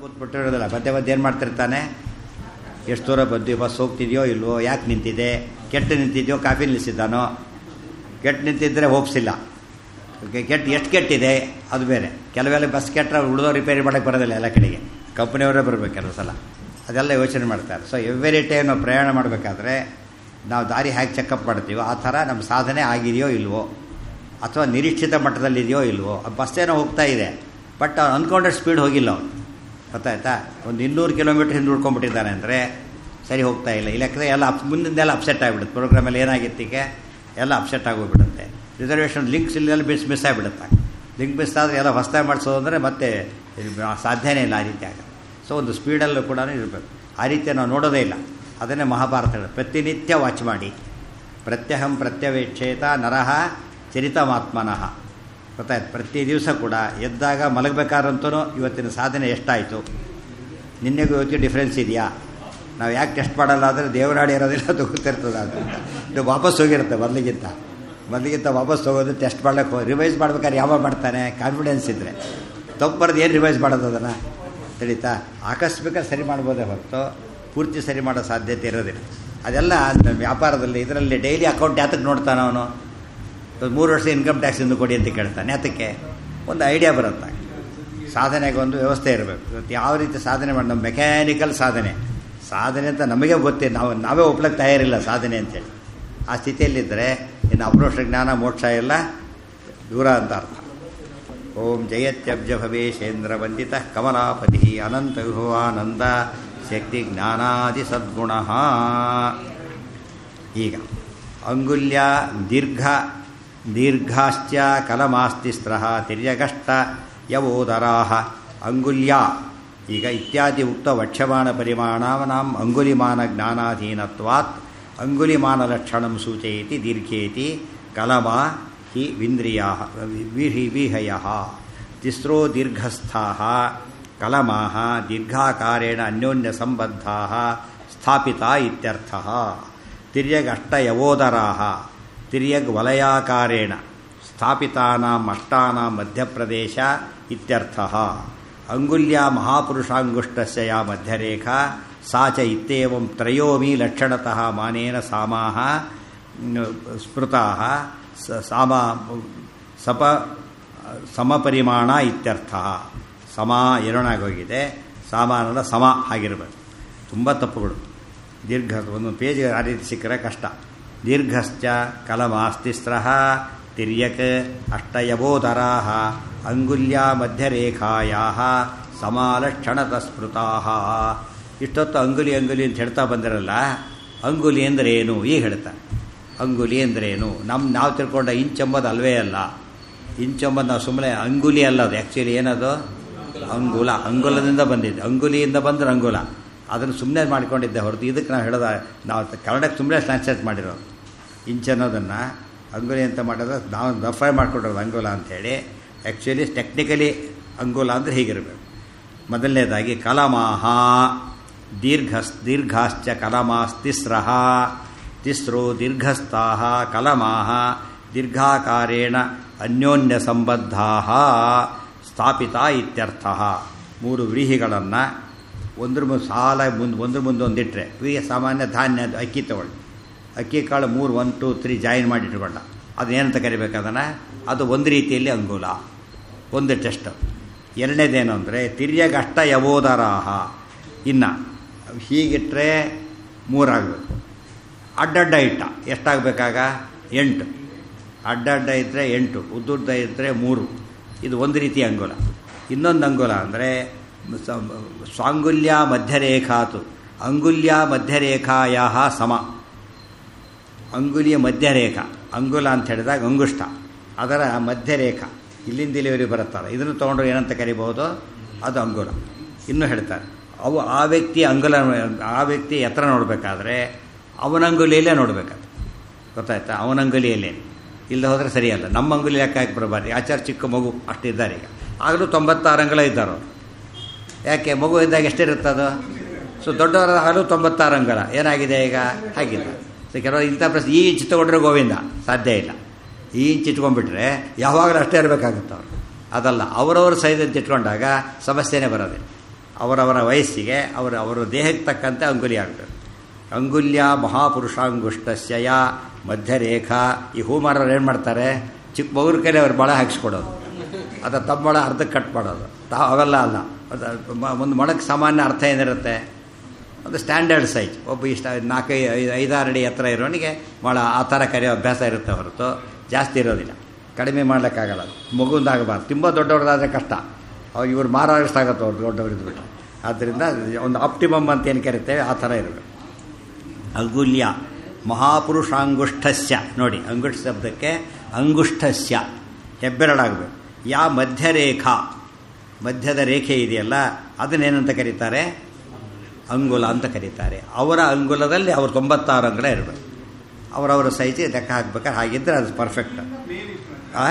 ಕೂತ್ಬಿಟ್ಟಿರೋದಿಲ್ಲ ಮಧ್ಯೆ ಮಧ್ಯೆ ಏನು ಮಾಡ್ತಿರ್ತಾನೆ ಎಷ್ಟು ದೂರ ಬಂದ್ವಿ ಬಸ್ ಹೋಗ್ತಿದೆಯೋ ಇಲ್ವೋ ಯಾಕೆ ನಿಂತಿದೆ ಕೆಟ್ಟು ನಿಂತಿದೆಯೋ ಕಾಫಿ ನಿಲ್ಲಿಸಿದ್ದಾನೋ ಕೆಟ್ಟು ನಿಂತಿದ್ದರೆ ಹೋಪ್ಸಿಲ್ಲ ಕೆಟ್ಟು ಎಷ್ಟು ಕೆಟ್ಟಿದೆ ಅದು ಬೇರೆ ಕೆಲವೆಲ್ಲ ಬಸ್ ಕೆಟ್ಟರೆ ಉಳಿದೋ ರಿಪೇರಿ ಮಾಡೋಕ್ಕೆ ಬರೋದಿಲ್ಲ ಎಲ್ಲ ಕಡೆಗೆ ಕಂಪ್ನಿಯವರೇ ಬರಬೇಕು ಕೆಲವು ಸಲ ಅದೆಲ್ಲ ಯೋಚನೆ ಮಾಡ್ತಾರೆ ಸೊ ಎವ್ರಿ ಟೈಮ್ ನಾವು ಪ್ರಯಾಣ ಮಾಡಬೇಕಾದ್ರೆ ನಾವು ದಾರಿ ಹೇಗೆ ಚೆಕಪ್ ಮಾಡ್ತೀವೋ ಆ ಥರ ನಮ್ಮ ಸಾಧನೆ ಆಗಿದೆಯೋ ಇಲ್ವೋ ಅಥವಾ ನಿರೀಕ್ಷಿತ ಮಟ್ಟದಲ್ಲಿದೆಯೋ ಇಲ್ವೋ ಬಸ್ ಏನೋ ಹೋಗ್ತಾ ಇದೆ ಬಟ್ ಅವ್ನು ಅಂದ್ಕೊಂಡ್ರೆ ಸ್ಪೀಡ್ ಹೋಗಿಲ್ಲ ಅವನು ಗೊತ್ತಾಯ್ತಾ ಒಂದು ಇನ್ನೂರು ಕಿಲೋಮೀಟ್ರ್ ಹಿಂದೆ ಉಳ್ಕೊಂಡ್ಬಿಟ್ಟಿದ್ದಾನೆ ಅಂದರೆ ಸರಿ ಹೋಗ್ತಾ ಇಲ್ಲ ಈ ಲೆಕ್ಕದ ಎಲ್ಲ ಅಪ್ ಮುಂದಿಂದೆಲ್ಲ ಅಪ್ಸೆಟ್ ಆಗಿಬಿಡುತ್ತೆ ಪ್ರೋಗ್ರಾಮಲ್ಲಿ ಏನಾಗಿತ್ತಿಗೆ ಎಲ್ಲ ಅಪ್ಸೆಟ್ ಆಗೋಗ್ಬಿಡುತ್ತೆ ರಿಸರ್ವೇಷನ್ ಲಿಂಕ್ಸ್ ಇಲ್ಲೆಲ್ಲ ಮಿಸ್ ಮಿಸ್ ಆಗಿಬಿಡುತ್ತೆ ಲಿಂಕ್ ಮಿಸ್ ಆದರೆ ಎಲ್ಲ ಹೊಸದಾಗಿ ಮಾಡಿಸೋದು ಅಂದರೆ ಮತ್ತೆ ಸಾಧ್ಯನೇ ಇಲ್ಲ ಆ ರೀತಿ ಆಗ ಸೊ ಒಂದು ಸ್ಪೀಡಲ್ಲೂ ಕೂಡ ಇರಬೇಕು ಆ ರೀತಿ ನಾವು ನೋಡೋದೇ ಇಲ್ಲ ಅದನ್ನೇ ಮಹಾಭಾರತ ಹೇಳೋದು ಪ್ರತಿನಿತ್ಯ ವಾಚ್ ಮಾಡಿ ಪ್ರತ್ಯಹಂ ಪ್ರತ್ಯವೇಕ್ಷೇತ ನರಹ ಚರಿತಮಾತ್ಮನಃ ಗೊತ್ತಾಯ್ತು ಪ್ರತಿ ದಿವಸ ಕೂಡ ಎದ್ದಾಗ ಮಲಗಬೇಕಾದ್ರಂತೂ ಇವತ್ತಿನ ಸಾಧನೆ ಎಷ್ಟಾಯಿತು ನಿನ್ನೆಗೂ ಇವತ್ತಿಗೆ ಡಿಫ್ರೆನ್ಸ್ ಇದೆಯಾ ನಾವು ಯಾಕೆ ಟೆಸ್ಟ್ ಮಾಡಲ್ಲ ಅಂದರೆ ದೇವರಾಡಿ ಇರೋದಿಲ್ಲ ಅದು ಗೊತ್ತಿರ್ತದೆ ಅಂತ ಇದು ವಾಪಸ್ ಹೋಗಿರುತ್ತೆ ಮೊದಲಿಗಿಂತ ಮೊದಲಿಗಿಂತ ವಾಪಸ್ ಹೋಗೋದು ಟೆಸ್ಟ್ ಮಾಡ್ಲಿಕ್ಕೆ ಹೋಗಿ ರಿವೈಸ್ ಮಾಡ್ಬೇಕಾದ್ರೆ ಯಾವಾಗ ಮಾಡ್ತಾನೆ ಕಾನ್ಫಿಡೆನ್ಸ್ ಇದ್ದರೆ ತಪ್ಪು ಬರೋದು ಏನು ರಿವೈಸ್ ಮಾಡೋದು ಅದನ್ನು ತಿಳಿತಾ ಆಕಸ್ಮಿಕ ಸರಿ ಮಾಡ್ಬೋದೇ ಹೊರತು ಪೂರ್ತಿ ಸರಿ ಮಾಡೋ ಸಾಧ್ಯತೆ ಇರೋದಿಲ್ಲ ಅದೆಲ್ಲ ವ್ಯಾಪಾರದಲ್ಲಿ ಇದರಲ್ಲಿ ಡೈಲಿ ಅಕೌಂಟ್ ಯಾತಕ್ಕೆ ನೋಡ್ತಾನೆ ಅವನು ಮೂರು ವರ್ಷ ಇನ್ಕಮ್ ಟ್ಯಾಕ್ಸ್ ಇಂದು ಕೊಡಿ ಅಂತ ಕೇಳ್ತಾನೆ ಅದಕ್ಕೆ ಒಂದು ಐಡಿಯಾ ಬರುತ್ತೆ ಸಾಧನೆಗೆ ಒಂದು ವ್ಯವಸ್ಥೆ ಇರಬೇಕು ಇವತ್ತು ಯಾವ ರೀತಿ ಸಾಧನೆ ಮಾಡಿ ನಮ್ಮ ಮೆಕ್ಯಾನಿಕಲ್ ಸಾಧನೆ ಸಾಧನೆ ಅಂತ ನಮಗೆ ಗೊತ್ತೇ ನಾವು ನಾವೇ ಒಪ್ಲಕ್ಕೆ ತಯಾರಿಲ್ಲ ಸಾಧನೆ ಅಂತೇಳಿ ಆ ಸ್ಥಿತಿಯಲ್ಲಿದ್ದರೆ ಇನ್ನು ಅಪ್ರೋಷ ಜ್ಞಾನ ಮೋಕ್ಷ ಎಲ್ಲ ದೂರ ಅಂತ ಅರ್ಥ ಓಂ ಜಯತ್ಯಬ್ಜ ಭವೇಶೇಂದ್ರ ವಂದಿತ ಕಮಲಾಪತಿ ಅನಂತ ವಿಭವಾನಂದ ಶಕ್ತಿ ಜ್ಞಾನಾದಿ ಸದ್ಗುಣ ಈಗ ಅಂಗುಲ್ಯ ದೀರ್ಘ ದೀರ್ಘಾಶ್ಚ ಕಲಮಾಸ್ತಿಸ್ತ್ರ ತಿರ್ಯಗಷ್ಟ ಯವೋದರಾ ಅಂಗುಲ್ಯ ಈಗ ಇತ್ಯಾದಿ ಉಕ್ತ ವಕ್ಷಮಾನ ಪರಿಮಾಣಾನಾಂ ಅಂಗುಲಿಮಾನ ಜ್ಞಾನಾಧೀನತ್ವಾತ್ ಅಂಗುಲಿಮಾನ ಲಕ್ಷಣಂ ಸೂಚಯತಿ ದೀರ್ಘೇತಿ ಕಲಮ ಹಿ ವಿಂದ್ರಿಯಾ ವಿಹಿ ವಿಹಯ ತಿಸ್ರೋ ದೀರ್ಘಸ್ಥಾ ಕಲಮಾ ದೀರ್ಘಾಕಾರೇಣ ಅನ್ಯೋನ್ಯ ಸಂಬದ್ಧಾ ಸ್ಥಾಪಿತಾ ಇತ್ಯರ್ಥ ತಿರ್ಯಗ್ ಅಷ್ಟಯವೋದರಾ ತಿರ್ಯಗ್ ವಲಯಾಕಾರೇಣ ಸ್ಥಾಪಿತಾನಾಂ ಅಷ್ಟಾನಾಂ ಮಧ್ಯಪ್ರದೇಶ ಇತ್ಯರ್ಥ ಅಂಗುಲ್ಯ ಮಹಾಪುರುಷಾಂಗುಷ್ಟಸ್ಯ ಯಾ ಮಧ್ಯರೇಖಾ ಸಾ ಚ ಇತ್ಯೇವಂ ತ್ರಯೋಮಿ ಲಕ್ಷಣತಃ ಮಾನೇನ ಸಾಮಾಹ ಸ್ಮೃತಾಃ ಸಾಮ ಸಪ ಸಮಪರಿಮಾಣ ಇತ್ಯರ್ಥ ಸಮ ಎರಡಾಗೋಗಿದೆ ಸಾಮಾನದ ಸಮ ಆಗಿರಬೇಕು ತುಂಬ ತಪ್ಪುಗಳು ದೀರ್ಘ ಒಂದು ಪೇಜ್ ಆ ರೀತಿ ಸಿಕ್ಕರೆ ಕಷ್ಟ ದೀರ್ಘಶ್ಚ ಕಲಮಾಸ್ತಿಸ್ರ ತಿರ್ಯಕ್ ಅಷ್ಟಯವೋದರಾ ಅಂಗುಲ್ಯ ಮಧ್ಯರೇಖಾಯಾ ಸಮಾಲಕ್ಷಣತ ಸ್ಮೃತಾ ಇಷ್ಟೊತ್ತು ಅಂಗುಲಿ ಅಂಗುಲಿ ಅಂತ ಹೇಳ್ತಾ ಬಂದಿರಲ್ಲ ಅಂಗುಲಿ ಅಂದರೆ ಏನು ಈಗ ಹೇಳ್ತಾರೆ ಅಂಗುಲಿ ಅಂದರೆ ಏನು ನಮ್ಮ ನಾವು ತಿಳ್ಕೊಂಡ ಇಂಚೆಂಬುದು ಅಲ್ವೇ ಅಲ್ಲ ಇಂಚೆಂಬುದು ನಾವು ಸುಮ್ಮನೆ ಅಂಗುಲಿ ಅಲ್ಲ ಅದು ಆ್ಯಕ್ಚುಲಿ ಏನದು ಅಂಗುಲ ಅಂಗುಲದಿಂದ ಬಂದಿದೆ ಅಂಗುಲಿಯಿಂದ ಬಂದ್ರೆ ಅಂಗುಲ ಅದನ್ನು ಸುಮ್ಮನೆ ಮಾಡಿಕೊಂಡಿದ್ದೆ ಹೊರತು ಇದಕ್ಕೆ ನಾವು ಹೇಳೋದ ನಾವು ಕನ್ನಡಕ್ಕೆ ಸುಮ್ಮನೆ ಟ್ರಾನ್ಸ್ಲೇಟ್ ಮಾಡಿರೋ ಇಂಚ್ ಅನ್ನೋದನ್ನು ಅಂಗುಲಿ ಅಂತ ಮಾಡೋದು ನಾವು ರಫೈ ಮಾಡ್ಕೊಂಡಿರೋದು ಅಂಗುಲ ಅಂಥೇಳಿ ಆ್ಯಕ್ಚುಲಿ ಟೆಕ್ನಿಕಲಿ ಅಂಗುಲ ಅಂದರೆ ಹೀಗಿರಬೇಕು ಮೊದಲನೇದಾಗಿ ಕಲಮಾಹ ದೀರ್ಘ ದೀರ್ಘಾಶ್ಚ ಕಲಮಾಸ್ತಿಸ್ರ ತಿಸ್ರೋ ದೀರ್ಘಸ್ಥಾ ಕಲಮಾಹ ದೀರ್ಘಾಕಾರೇಣ ಅನ್ಯೋನ್ಯ ಸಂಬದ್ಧಾ ಸ್ಥಾಪಿತ ಇತ್ಯರ್ಥ ಮೂರು ವ್ರೀಹಿಗಳನ್ನು ಒಂದ್ರ ಮುಂದೆ ಸಾಲ ಮುಂದೆ ಒಂದ್ರ ಮುಂದೆ ಒಂದಿಟ್ಟರೆ ವ್ರೀಹ ಸಾಮಾನ್ಯ ಧಾನ್ಯ ಅಕ್ಕಿ ತಗೊಳ್ಳಿ ಅಕ್ಕಿ ಕಾಳು ಮೂರು ಒನ್ ಟು ತ್ರೀ ಜಾಯಿನ್ ಮಾಡಿ ಇಟ್ಕೊಂಡ ಅದೇನಂತ ಕರಿಬೇಕು ಅದನ್ನು ಅದು ಒಂದು ರೀತಿಯಲ್ಲಿ ಅಂಗುಲ ಒಂದು ಟೆಸ್ಟ್ ಎರಡನೇದೇನು ಅಂದರೆ ತಿರ್ಯಗಷ್ಟ ಯವೋದರಾಹ ಇನ್ನು ಹೀಗಿಟ್ಟರೆ ಮೂರಾಗಬೇಕು ಅಡ್ಡಡ್ಡ ಇಟ್ಟ ಎಷ್ಟಾಗಬೇಕಾಗ ಎಂಟು ಅಡ್ಡಡ್ಡ ಇದ್ದರೆ ಎಂಟು ಉದ್ದುದ್ದ ಇದ್ದರೆ ಮೂರು ಇದು ಒಂದು ರೀತಿ ಅಂಗುಲ ಇನ್ನೊಂದು ಅಂಗುಲ ಅಂದರೆ ಸ್ವಾಂಗುಲ್ಯ ಮಧ್ಯರೇಖಾತು ಅಂಗುಲ್ಯ ಮಧ್ಯರೇಖಾಯ ಸಮ ಅಂಗುಲಿಯ ಮಧ್ಯರೇಖಾ ಅಂಗುಲ ಅಂತ ಹೇಳಿದಾಗ ಅಂಗುಷ್ಟ ಅದರ ಮಧ್ಯರೇಖಾ ಇಲ್ಲಿಂದ ಇಲ್ಲಿವರೆಗೆ ಬರುತ್ತಲ್ಲ ಇದನ್ನು ತೊಗೊಂಡ್ರೆ ಏನಂತ ಕರಿಬಹುದು ಅದು ಅಂಗುಲ ಇನ್ನೂ ಹೇಳ್ತಾರೆ ಅವು ಆ ವ್ಯಕ್ತಿ ಅಂಗುಲ ಆ ವ್ಯಕ್ತಿ ಎತ್ತರ ನೋಡಬೇಕಾದ್ರೆ ಅವನಂಗುಲಿಯಲ್ಲೇ ನೋಡಬೇಕಾದ್ರೆ ಗೊತ್ತಾಯ್ತಾ ಅವನಂಗುಲಿಯಲ್ಲೇ ಇಲ್ಲದೆ ಹೋದರೆ ಸರಿಯಲ್ಲ ನಮ್ಮ ಅಂಗುಲಿ ಲೆಕ್ಕ ಹಾಕಿ ಬರಬಾರ್ದು ಆಚಾರ ಚಿಕ್ಕ ಮಗು ಅಷ್ಟಿದ್ದಾರೆ ಈಗ ಆಗಲೂ ತೊಂಬತ್ತಾರು ಅಂಗುಲ ಇದ್ದಾರೆ ಯಾಕೆ ಮಗು ಇದ್ದಾಗ ಎಷ್ಟಿರುತ್ತದು ಸೊ ದೊಡ್ಡವರಾಗಲೂ ತೊಂಬತ್ತಾರು ಅಂಗುಲ ಏನಾಗಿದೆ ಈಗ ಹಾಗಿಲ್ಲ ಸೊ ಕೆಲವರು ಇಂಥ ಪ್ರಶ್ನೆ ಈ ಇಂಚ್ ತೊಗೊಂಡ್ರೆ ಗೋವಿಂದ ಸಾಧ್ಯ ಇಲ್ಲ ಈ ಇಂಚ್ ಇಟ್ಕೊಂಡ್ಬಿಟ್ರೆ ಯಾವಾಗಲೂ ಅಷ್ಟೇ ಇರಬೇಕಾಗುತ್ತೆ ಅವರು ಅದಲ್ಲ ಅವರವ್ರ ಸೈಜ್ ಅಂತ ಇಟ್ಕೊಂಡಾಗ ಸಮಸ್ಯೆನೇ ಬರೋದಿಲ್ಲ ಅವರವರ ವಯಸ್ಸಿಗೆ ಅವರ ಅವರ ದೇಹಕ್ಕೆ ತಕ್ಕಂತೆ ಅಂಗುಲಿ ಆಗಬೇಕು ಅಂಗುಲ್ಯ ಮಹಾಪುರುಷಾಂಗುಷ್ಟಸ್ಯ ಯಾ ಮಧ್ಯರೇಖಾ ಈ ಹೂಮಾರವ್ರು ಏನು ಮಾಡ್ತಾರೆ ಚಿಕ್ಕ ಮಗುರ ಕೈಲಿ ಅವ್ರು ಬಳ ಹಾಕ್ಸ್ಕೊಡೋದು ಅದು ತಮ್ಮ ಮೊಳ ಅರ್ಧಕ್ಕೆ ಕಟ್ ಮಾಡೋದು ತಾ ಅವೆಲ್ಲ ಅಲ್ಲ ಅದು ಮ- ಒಂದು ಮೊಳಕ್ಕೆ ಸಾಮಾನ್ಯ ಅರ್ಥ ಏನಿರುತ್ತೆ ಒಂದು ಸ್ಟ್ಯಾಂಡರ್ಡ್ ಸೈಜ್ ಒಬ್ಬ ಇಷ್ಟ ನಾಲ್ಕೈದು ಐದು ಐದಾರು ಅಡಿ ಎತ್ತರ ಇರೋನಿಗೆ ಮೊಳ ಆ ಥರ ಕರೆಯೋ ಅಭ್ಯಾಸ ಇರುತ್ತೆ ಹೊರತು ಜಾಸ್ತಿ ಇರೋದಿಲ್ಲ ಕಡಿಮೆ ಮಾಡ್ಲಿಕ್ಕಾಗಲ್ಲ ಅದು ಮಗುಂದಾಗಬಾರ್ದು ತುಂಬ ದೊಡ್ಡವ್ರದ್ದಾದರೆ ಕಷ್ಟ ಅವ್ರು ಇವ್ರು ಮಾರಾಗಿಸ್ತಾಗತ್ತೆ ಅವ್ರು ದೊಡ್ಡವ್ರು ಇದ್ಬಿಟ್ಟು ಆದ್ದರಿಂದ ಒಂದು ಆಪ್ಟಿಮಮ್ ಅಂತ ಏನು ಕರಿತೇವೆ ಆ ಥರ ಇರಬೇಕು ಅಂಗುಲ್ಯ ಮಹಾಪುರುಷಾಂಗುಷ್ಠಸ್ಯ ನೋಡಿ ಅಂಗುಷ್ಠ ಶಬ್ದಕ್ಕೆ ಅಂಗುಷ್ಠಸ್ಯ ಹೆಬ್ಬೆರಡಾಗಬೇಕು ಯಾ ಮಧ್ಯರೇಖಾ ಮಧ್ಯದ ರೇಖೆ ಇದೆಯಲ್ಲ ಅದನ್ನೇನಂತ ಕರೀತಾರೆ ಅಂಗುಲ ಅಂತ ಕರೀತಾರೆ ಅವರ ಅಂಗುಲದಲ್ಲಿ ಅವರು ತೊಂಬತ್ತಾರು ಅಂಗುಲ ಇರಬೇಕು ಅವರವರ ಸೈಜ್ ಲೆಕ್ಕ ಹಾಕ್ಬೇಕಾದ್ರೆ ಹಾಗಿದ್ರೆ ಅದು ಪರ್ಫೆಕ್ಟ್ ಆ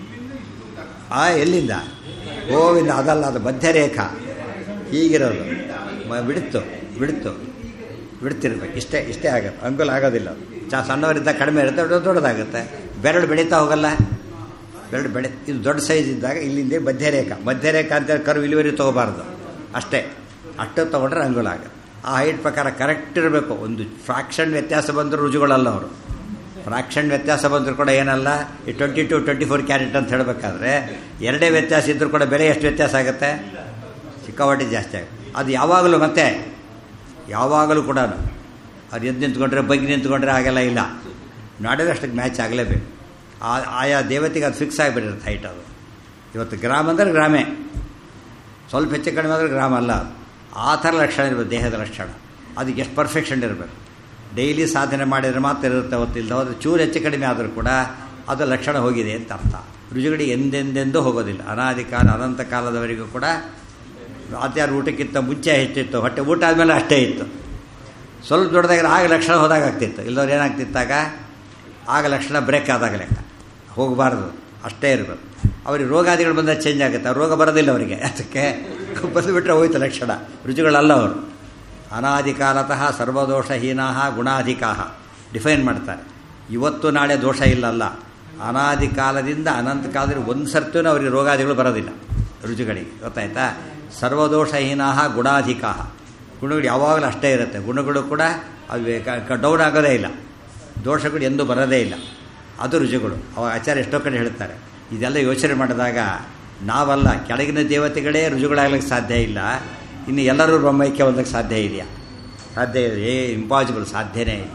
ಆ ಎಲ್ಲಿಂದ ಗೋವಿಂದ ಅದಲ್ಲ ಅದು ಮಧ್ಯರೇಖಾ ಹೀಗಿರೋದು ಮ- ಬಿಡುತ್ತು ಬಿಡುತ್ತು ಬಿಡ್ತಿರ್ಬೇಕು ಇಷ್ಟೇ ಇಷ್ಟೇ ಆಗುತ್ತೆ ಅಂಗುಲ ಆಗೋದಿಲ್ಲ ಅದು. ಚಾ ಸಣ್ಣವರಿದ್ದ ಕಡಿಮೆ ಇರುತ್ತೆ ದೊಡ್ಡ ದೊಡ್ಡದಾಗುತ್ತೆ ಬೆರಳು ಬೆಳೀತಾ ಹೋಗಲ್ಲ ಬೆರಳು ಬೆಳೆ ಇದು ದೊಡ್ಡ ಸೈಜ್ ಇದ್ದಾಗ ಇಲ್ಲಿಂದ ಮಧ್ಯರೇಖಾ ಮಧ್ಯರೇಖಾ ಅಂತ ಕರು ಇಳುವರಿ ತೊಗೋಬಾರ್ದು ಅಷ್ಟೇ ಅಷ್ಟು ತೊಗೊಂಡ್ರೆ ಅಂಗುಲ ಆಗುತ್ತೆ ಆ ಹೈಟ್ ಪ್ರಕಾರ ಕರೆಕ್ಟ್ ಇರಬೇಕು ಒಂದು ಫ್ರಾಕ್ಷನ್ ವ್ಯತ್ಯಾಸ ಬಂದರೂ ರುಜುಗಳಲ್ಲ ಅವರು ಫ್ರಾಕ್ಷನ್ ವ್ಯತ್ಯಾಸ ಬಂದರೂ ಕೂಡ ಏನಲ್ಲ ಈ twenty two twenty four carat ಅಂತ ಹೇಳಬೇಕಾದ್ರೆ ಎರಡೇ ವ್ಯತ್ಯಾಸ ಇದ್ದರೂ ಕೂಡ ಬೆಲೆ ಎಷ್ಟು ವ್ಯತ್ಯಾಸ ಆಗುತ್ತೆ ಸಿಕ್ಕಾಪಟ್ಟೆ ಜಾಸ್ತಿ ಆಗುತ್ತೆ ಅದು ಯಾವಾಗಲೂ ಮತ್ತೆ ಯಾವಾಗಲೂ ಕೂಡ ಅದು ಎದ್ದು ನಿಂತ್ಕೊಂಡ್ರೆ ಬಗ್ಗೆ ನಿಂತ್ಕೊಂಡ್ರೆ ಹಾಗೆಲ್ಲ ಇಲ್ಲ ನಾಡಿದ್ರೆ ಅಷ್ಟಕ್ಕೆ ಮ್ಯಾಚ್ ಆಗಲೇಬೇಕು ಆ ಆಯಾ ದೇವತೆಗೆ ಅದು ಫಿಕ್ಸ್ ಆಗಿಬಿಟ್ಟಿರುತ್ತೆ ಹೈಟ್ ಅದು ಇವತ್ತು ಗ್ರಾಮ ಅಂದರೆ ಗ್ರಾಮೇ ಸ್ವಲ್ಪ ಹೆಚ್ಚು ಕಡಿಮೆ ಆದರೆ ಗ್ರಾಮ ಅಲ್ಲ ಅದು ಆ ಥರ ಲಕ್ಷಣ ಇರಬೇಕು ದೇಹದ ಲಕ್ಷಣ ಅದಕ್ಕೆ ಎಷ್ಟು ಪರ್ಫೆಕ್ಷನ್ ಇರಬೇಕು ಡೈಲಿ ಸಾಧನೆ ಮಾಡಿದರೆ ಮಾತ್ರ ಇರುತ್ತೆ ಹೊತ್ತಿಲ್ಲ ಹೋದ್ರೆ ಚೂರು ಹೆಚ್ಚು ಕಡಿಮೆ ಆದರೂ ಕೂಡ ಅದು ಲಕ್ಷಣ ಹೋಗಿದೆ ಅಂತ ಅರ್ಥ ರುಜುಗಳಿಗೆ ಎಂದೆಂದೆಂದೂ ಹೋಗೋದಿಲ್ಲ ಅನಾದಿ ಕಾಲ ಅನಂತ ಕಾಲದವರೆಗೂ ಕೂಡ ಆತ್ಯಾರ ಊಟಕ್ಕಿಂತ ಮುಂಚೆ ಹೆಚ್ಚಿತ್ತು ಹೊಟ್ಟೆ ಊಟ ಆದಮೇಲೆ ಅಷ್ಟೇ ಇತ್ತು ಸ್ವಲ್ಪ ದೊಡ್ಡದಾಗಿರೋ ಆಗ ಲಕ್ಷಣ ಹೋದಾಗ ಆಗ್ತಿತ್ತು ಇಲ್ಲದವ್ರು ಏನಾಗ್ತಿತ್ತಾಗ ಆಗ ಲಕ್ಷಣ ಬ್ರೇಕ್ ಆದಾಗ ಲೆಕ್ಕ ಹೋಗಬಾರ್ದು ಅಷ್ಟೇ ಇರಬೇಕು ಅವ್ರಿಗೆ ರೋಗಾದಿಗಳು ಬಂದಾಗ ಚೇಂಜ್ ಆಗುತ್ತೆ ಆ ರೋಗ ಬರೋದಿಲ್ಲ ಅವರಿಗೆ ಅದಕ್ಕೆ ಬಂದುಬಿಟ್ರೆ ಹೋಯ್ತು ಲಕ್ಷಣ ರುಚಿಗಳಲ್ಲ ಅವರು ಅನಾದಿ ಕಾಲತಃ ಸರ್ವದೋಷಹೀನಾ ಗುಣಾಧಿಕಾ ಡಿಫೈನ್ ಮಾಡ್ತಾರೆ ಇವತ್ತು ನಾಳೆ ದೋಷ ಇಲ್ಲಲ್ಲ ಅನಾದಿ ಕಾಲದಿಂದ ಅನಂತ ಕಾಲದಲ್ಲಿ ಒಂದು ಸರ್ತಿಯೂ ಅವರಿಗೆ ರೋಗಾದಿಗಳು ಬರೋದಿಲ್ಲ ರುಚಿಗಳಿಗೆ ಗೊತ್ತಾಯ್ತಾ ಸರ್ವದೋಷಹೀನಾ ಗುಣಾಧಿಕಾ ಗುಣಗಳು ಯಾವಾಗಲೂ ಅಷ್ಟೇ ಇರುತ್ತೆ ಗುಣಗಳು ಕೂಡ ಅವು ಡೌನ್ ಆಗೋದೇ ಇಲ್ಲ ದೋಷಗಳು ಎಂದೂ ಬರೋದೇ ಇಲ್ಲ ಅದು ರುಚಿಗಳು ಅವ ಆಚಾರ್ಯ ಎಷ್ಟೋ ಕಡೆ ಹೇಳ್ತಾರೆ ಇದೆಲ್ಲ ಯೋಚನೆ ಮಾಡಿದಾಗ ನಾವಲ್ಲ ಕೆಳಗಿನ ದೇವತೆಗಳೇ ರುಜುಗಳಾಗ್ಲಿಕ್ಕೆ ಸಾಧ್ಯ ಇಲ್ಲ ಇನ್ನು ಎಲ್ಲರೂ ಬ್ರಹ್ಮೈಕ್ಯ ಹೊಂದಕ್ಕೆ ಸಾಧ್ಯ ಇದೆಯಾ ಸಾಧ್ಯ ಇದೆ ಏ ಇಂಪಾಸಿಬಲ್ ಸಾಧ್ಯನೇ ಇಲ್ಲ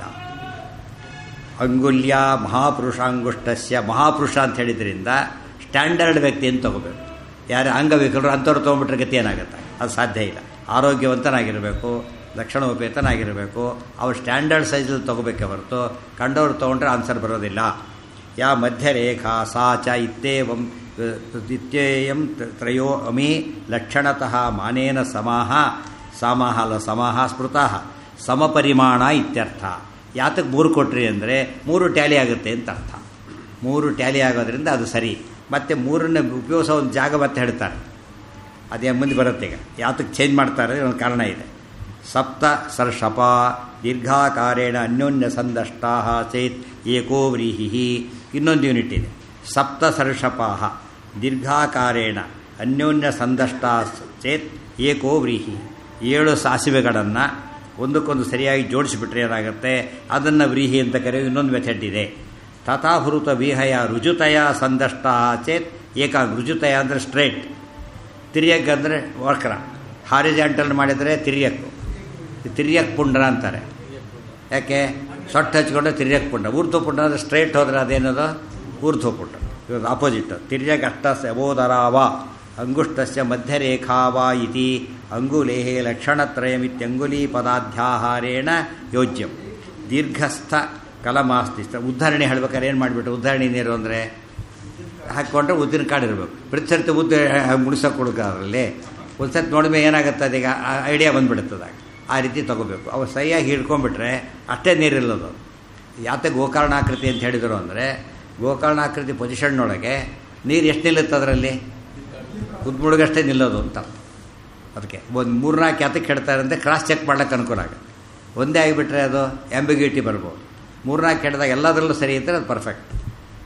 ಅಂಗುಲ್ಯ ಮಹಾಪುರುಷಾಂಗುಷ್ಟಸ್ಯ ಮಹಾಪುರುಷ ಅಂತ ಹೇಳಿದ್ರಿಂದ ಸ್ಟ್ಯಾಂಡರ್ಡ್ ವ್ಯಕ್ತಿ ಅಂತ ತಗೋಬೇಕು ಯಾರು ಅಂಗವಿಕಲರು ಅಂಥವ್ರು ತೊಗೊಂಬಿಟ್ರೆ ಗತಿ ಏನಾಗುತ್ತೆ ಅದು ಸಾಧ್ಯ ಇಲ್ಲ ಆರೋಗ್ಯವಂತನಾಗಿರಬೇಕು ಲಕ್ಷಣೋಪೇತನಾಗಿರಬೇಕು ಅವ್ರು ಸ್ಟ್ಯಾಂಡರ್ಡ್ ಸೈಜಲ್ಲಿ ತೊಗೋಬೇಕೆ ಹೊರತು ಕಂಡವ್ರು ತೊಗೊಂಡ್ರೆ ಆನ್ಸರ್ ಬರೋದಿಲ್ಲ ಯಾ ಮಧ್ಯರೇಖಾ ಸಾ ಚ ಇತ್ತೇವಂ ಇತ್ಯೇಯಂ ತ್ರಯೋ ಅಮಿ ಲಕ್ಷಣತಃ ಮಾನೇನ ಸಮಾಹ ಸಮಾಹ ಅಲ್ಲ ಸಮಾಹ ಸ್ಮೃತಃ ಸಮಪರಿಮಾಣ ಇತ್ಯರ್ಥ ಯಾತಕ್ಕೆ ಮೂರು ಕೊಟ್ರಿ ಅಂದರೆ ಮೂರು ಟ್ಯಾಲಿ ಆಗುತ್ತೆ ಅಂತ ಅರ್ಥ ಮೂರು ಟ್ಯಾಲಿ ಆಗೋದ್ರಿಂದ ಅದು ಸರಿ ಮತ್ತು ಮೂರನ್ನ ಉಪಯೋಗಿಸೋ ಒಂದು ಜಾಗ ಮತ್ತೆ ಹೇಳ್ತಾರೆ ಅದೇ ಮುಂದೆ ಬರುತ್ತೆ ಈಗ ಯಾತಕ್ಕೆ ಚೇಂಜ್ ಮಾಡ್ತಾರೆ ಒಂದು ಕಾರಣ ಇದೆ ಸಪ್ತ ಸರ್ಷಪ ದೀರ್ಘಾಕಾರೇಣ ಅನ್ಯೋನ್ಯ ಸಂದಷ್ಟಾ ಚೇತ್ ಏಕೋ ವ್ರೀಹಿ ಇನ್ನೊಂದು ಯೂನಿಟ್ ಇದೆ ಸಪ್ತ ಸರ್ಷಪಾಹ ದೀರ್ಘಾಕಾರೇಣ ಅನ್ಯೋನ್ಯ ಸಂದಷ್ಟಾ ಚೇತ್ ಏಕೋ ವ್ರೀಹಿ ಏಳು ಸಾಸಿವೆಗಳನ್ನು ಒಂದಕ್ಕೊಂದು ಸರಿಯಾಗಿ ಜೋಡಿಸಿಬಿಟ್ರೆ ಏನಾಗುತ್ತೆ ಅದನ್ನು ವ್ರೀಹಿ ಅಂತ ಕರೆಯೋ ಇನ್ನೊಂದು ಮೆಥಡ್ ಇದೆ ತಥಾಹೃತ ವಿಹಯ ರುಜುತಯ ಸಂದಷ್ಟ ಚೇತ್ ಏಕ ರುಜುತಯ ಅಂದರೆ ಸ್ಟ್ರೇಟ್ ತಿರ್ಯಕ್ ಅಂದರೆ ವಕ್ರ ಹಾರಿಜಾಂಟಲ್ ಮಾಡಿದರೆ ತಿರ್ಯಕ್ಕು ತಿರ್ಯಕ್ ಪುಂಡ್ರ ಅಂತಾರೆ ಯಾಕೆ ಸೊಟ್ಟು ಹಚ್ಕೊಂಡ್ರೆ ತಿರ್ಯಕ್ ಪುಂಡ ಊರ್ಧ್ವ ಪುಂಡ ಅಂದರೆ ಸ್ಟ್ರೇಟ್ ಹೋದರೆ ಅದೇನದು ಊರ್ಧ್ವ ಪುಂಡ ಇವಾಗ ಆಪೋಸಿಟ್ ತಿರ್ಯಕ್ ಅಷ್ಟಸ್ಯ ಬೋಧರಾವ ಅಂಗುಷ್ಟಸ್ಯ ಮಧ್ಯರೇಖಾವ ಇತಿ ಅಂಗುಲೇಹೇ ಲಕ್ಷಣತ್ರಯಮಿತ್ಯಂಗುಲಿ ಪದಾಧ್ಯಾಹಾರೇಣ ಯೋಜ್ಯಂ ದೀರ್ಘಸ್ಥ ಕಲಮಾಸ್ತಿ ಉದ್ಧಾರಣೆ ಹೇಳ್ಬೇಕಾದ್ರೆ ಏನು ಮಾಡಿಬಿಟ್ಟು ಉದ್ಧಾರಣೆ ನೀರು ಅಂದರೆ ಹಾಕ್ಕೊಂಡ್ರೆ ಉದ್ದಿನ ಕಾಡು ಇರಬೇಕು ಪ್ರತಿ ಸರ್ತಿ ಉದ್ದ ಮುಡಿಸೋಕೆ ಕೊಡೋಕೆ ಅದರಲ್ಲಿ ಒಂದು ಸರ್ತಿ ನೋಡಿದ್ರೆ ಏನಾಗುತ್ತೆ ಅದೀಗ ಐಡಿಯಾ ಬಂದುಬಿಡುತ್ತದಾಗ ಆ ರೀತಿ ತೊಗೋಬೇಕು ಅವು ಸರಿಯಾಗಿ ಹಿಡ್ಕೊಂಡ್ಬಿಟ್ರೆ ಅಷ್ಟೇ ನೀರಿಲ್ಲದು ಯಾತ ಗೋಕರ್ಣಾಕೃತಿ ಅಂತ ಹೇಳಿದರು ಅಂದರೆ ಗೋಕರ್ಣಾಕೃತಿ ಪೊಸಿಷನ್ನೊಳಗೆ ನೀರು ಎಷ್ಟು ನಿಲ್ಲುತ್ತೆ ಅದರಲ್ಲಿ ಉದ್ಮುಳುಗಷ್ಟೇ ನಿಲ್ಲೋದು ಅಂತ ಅದಕ್ಕೆ ಒಂದು ಮೂರ್ನಾಲ್ಕು ಯಾತಕ್ಕೆ ಹೇಳ್ತಾರೆ ಅಂದರೆ ಕ್ರಾಸ್ ಚೆಕ್ ಮಾಡ್ಲಿಕ್ಕೆ ಅನುಕೂಲ ಆಗುತ್ತೆ ಒಂದೇ ಆಗಿಬಿಟ್ರೆ ಅದು ಆಂಬಿಗ್ಯೂಟಿ ಬರ್ಬೋದು ಮೂರ್ನಾಲ್ಕು ಕೆಟ್ಟದಾಗ ಎಲ್ಲದರಲ್ಲೂ ಸರಿ ಇದ್ದರೆ ಅದು ಪರ್ಫೆಕ್ಟ್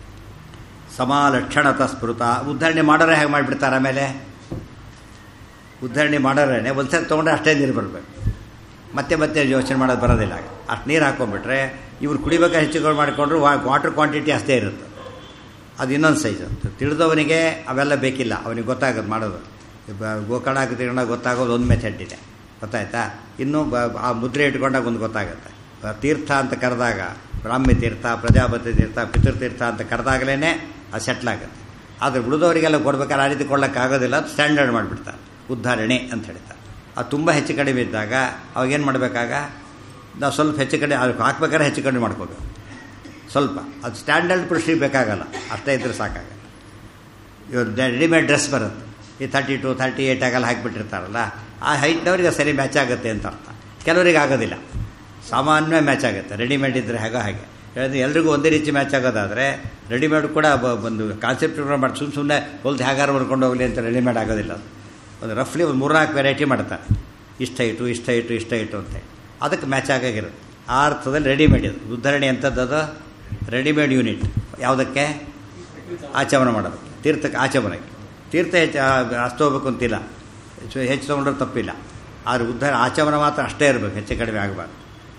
ಸಮಾಲಕ್ಷಣತ ಸ್ಮೃತ ಉದ್ಧಾರಣೆ ಮಾಡೋರೆ ಹೇಗೆ ಮಾಡಿಬಿಡ್ತಾರೆ ಆಮೇಲೆ ಉದ್ಧರಣೆ ಮಾಡೋರೇನೆ ಒಂದ್ಸರಿ ತೊಗೊಂಡ್ರೆ ಅಷ್ಟೇ ನೀರು ಬರಬೇಕು ಮತ್ತೆ ಮತ್ತೆ ಯೋಚನೆ ಮಾಡೋದು ಬರೋದಿಲ್ಲ ಅಷ್ಟು ನೀರು ಹಾಕೊಂಡ್ಬಿಟ್ರೆ ಇವ್ರು ಕುಡಿಬೇಕಾದ್ರೆ ಹೆಚ್ಚುಗಳು ಮಾಡಿಕೊಂಡ್ರು ವಾಟರ್ ಕ್ವಾಂಟಿಟಿ ಅಷ್ಟೇ ಇರುತ್ತೆ ಅದು ಇನ್ನೊಂದು ಸೈಜ್ ತಿಳಿದವನಿಗೆ ಅವೆಲ್ಲ ಬೇಕಿಲ್ಲ ಅವನಿಗೆ ಗೊತ್ತಾಗೋದು ಮಾಡೋದು ಗೋಕರ್ಣ ತಿರ್ಗಣ ಗೊತ್ತಾಗೋದು ಒಂದು ಮೆಥಡ್ ಇದೆ ಗೊತ್ತಾಯ್ತಾ ಇನ್ನು ಬ ಆ ಮುದ್ರೆ ಇಟ್ಕೊಂಡಾಗ ಒಂದು ಗೊತ್ತಾಗುತ್ತೆ ತೀರ್ಥ ಅಂತ ಕರೆದಾಗ ಬ್ರಾಹ್ಮ್ಯ ತೀರ್ಥ ಪ್ರಜಾಪತಿ ತೀರ್ಥ ಪಿತೃತೀರ್ಥ ಅಂತ ಕರೆದಾಗಲೇ ಅದು ಸೆಟ್ಲ್ ಆಗುತ್ತೆ ಆದರೆ ಉಳಿದವರಿಗೆಲ್ಲ ಕೊಡ್ಬೇಕಾದ್ರೆ ಆ ರೀತಿ ಕೊಡೋಕ್ಕಾಗೋದಿಲ್ಲ ಸ್ಟ್ಯಾಂಡರ್ಡ್ ಮಾಡಿಬಿಡ್ತಾರೆ ಉದ್ಧಾರಣೆ ಅಂತ ಹೇಳ್ತಾರೆ ಅದು ತುಂಬ ಹೆಚ್ಚು ಕಡಿಮೆ ಇದ್ದಾಗ ಅವಾಗೇನು ಮಾಡಬೇಕಾಗ ನಾವು ಸ್ವಲ್ಪ ಹೆಚ್ಚು ಕಡಿಮೆ ಅದಕ್ಕೆ ಹಾಕ್ಬೇಕಾದ್ರೆ ಹೆಚ್ಚು ಕಡಿಮೆ ಮಾಡ್ಕೋಬೇಕು ಸ್ವಲ್ಪ ಅದು ಸ್ಟ್ಯಾಂಡರ್ಡ್ ಪುರುಷಿಗೆ ಬೇಕಾಗಲ್ಲ ಅಷ್ಟೇ ಇದ್ರೆ ಸಾಕಾಗಲ್ಲ ಇವಾಗ ರೆಡಿಮೇಡ್ ಡ್ರೆಸ್ ಬರುತ್ತೆ ಈ ತರ್ಟಿ ಟು ತರ್ಟಿ ಏಯ್ಟ್ ಆಗಲ್ಲ ಹಾಕಿಬಿಟ್ಟಿರ್ತಾರಲ್ಲ ಆ ಹೈಟ್ನವ್ರಿಗೆ ಸರಿ ಮ್ಯಾಚ್ ಆಗುತ್ತೆ ಅಂತ ಅರ್ಥ ಕೆಲವರಿಗೆ ಆಗೋದಿಲ್ಲ ಸಾಮಾನ್ಯ ಮ್ಯಾಚ್ ಆಗುತ್ತೆ ರೆಡಿಮೇಡ್ ಇದ್ದರೆ ಹಾಗೆ ಹಾಗೆ ಹೇಳಿದ್ರೆ ಎಲ್ರಿಗೂ ಒಂದೇ ರೀತಿ ಮ್ಯಾಚ್ ಆಗೋದಾದರೆ ರೆಡಿಮೇಡ್ ಕೂಡ ಒಂದು ಕಾನ್ಸೆಪ್ಟ್ ಮಾಡಿ ಸುಮ್ಮನೆ ಸುಮ್ಮನೆ ಹೊಲ್ದು ಹೇಗಾರು ಬರ್ಕೊಂಡು ಹೋಗಲಿ ಅಂತ ರೆಡಿಮೇಡ್ ಆಗೋದಿಲ್ಲ ಅದು ಒಂದು ರಫ್ಲಿ ಒಂದು ಮೂರ್ನಾಲ್ಕು ವೆರೈಟಿ ಮಾಡ್ತಾರೆ ಇಷ್ಟ ಇಟ್ಟು ಇಷ್ಟ ಇಟ್ಟು ಇಷ್ಟ ಇಟ್ಟು ಅಂತ ಅದಕ್ಕೆ ಮ್ಯಾಚ್ ಆಗಾಗಿರುತ್ತೆ ಆ ಅರ್ಥದಲ್ಲಿ ರೆಡಿಮೇಡ್ ಇದು ಉದ್ಧರಣೆ ಎಂಥದ್ದು ಅದು ರೆಡಿಮೇಡ್ ಯೂನಿಟ್ ಯಾವುದಕ್ಕೆ ಆಚಮನ ಮಾಡೋದು ತೀರ್ಥಕ್ಕೆ ಆಚಮನಕ್ಕೆ ತೀರ್ಥ ಹೆಚ್ಚು ಅಷ್ಟು ಹೋಗ್ಬೇಕು ಅಂತಿಲ್ಲ ಹೆಚ್ಚು ಹೆಚ್ಚು ತೊಗೊಂಡ್ರೆ ತಪ್ಪಿಲ್ಲ ಆದರೆ ಉದ್ಧಾರ ಆಚಮನ ಮಾತ್ರ ಅಷ್ಟೇ ಇರಬೇಕು ಹೆಚ್ಚು ಕಡಿಮೆ ಆಗಬಾರ್ದು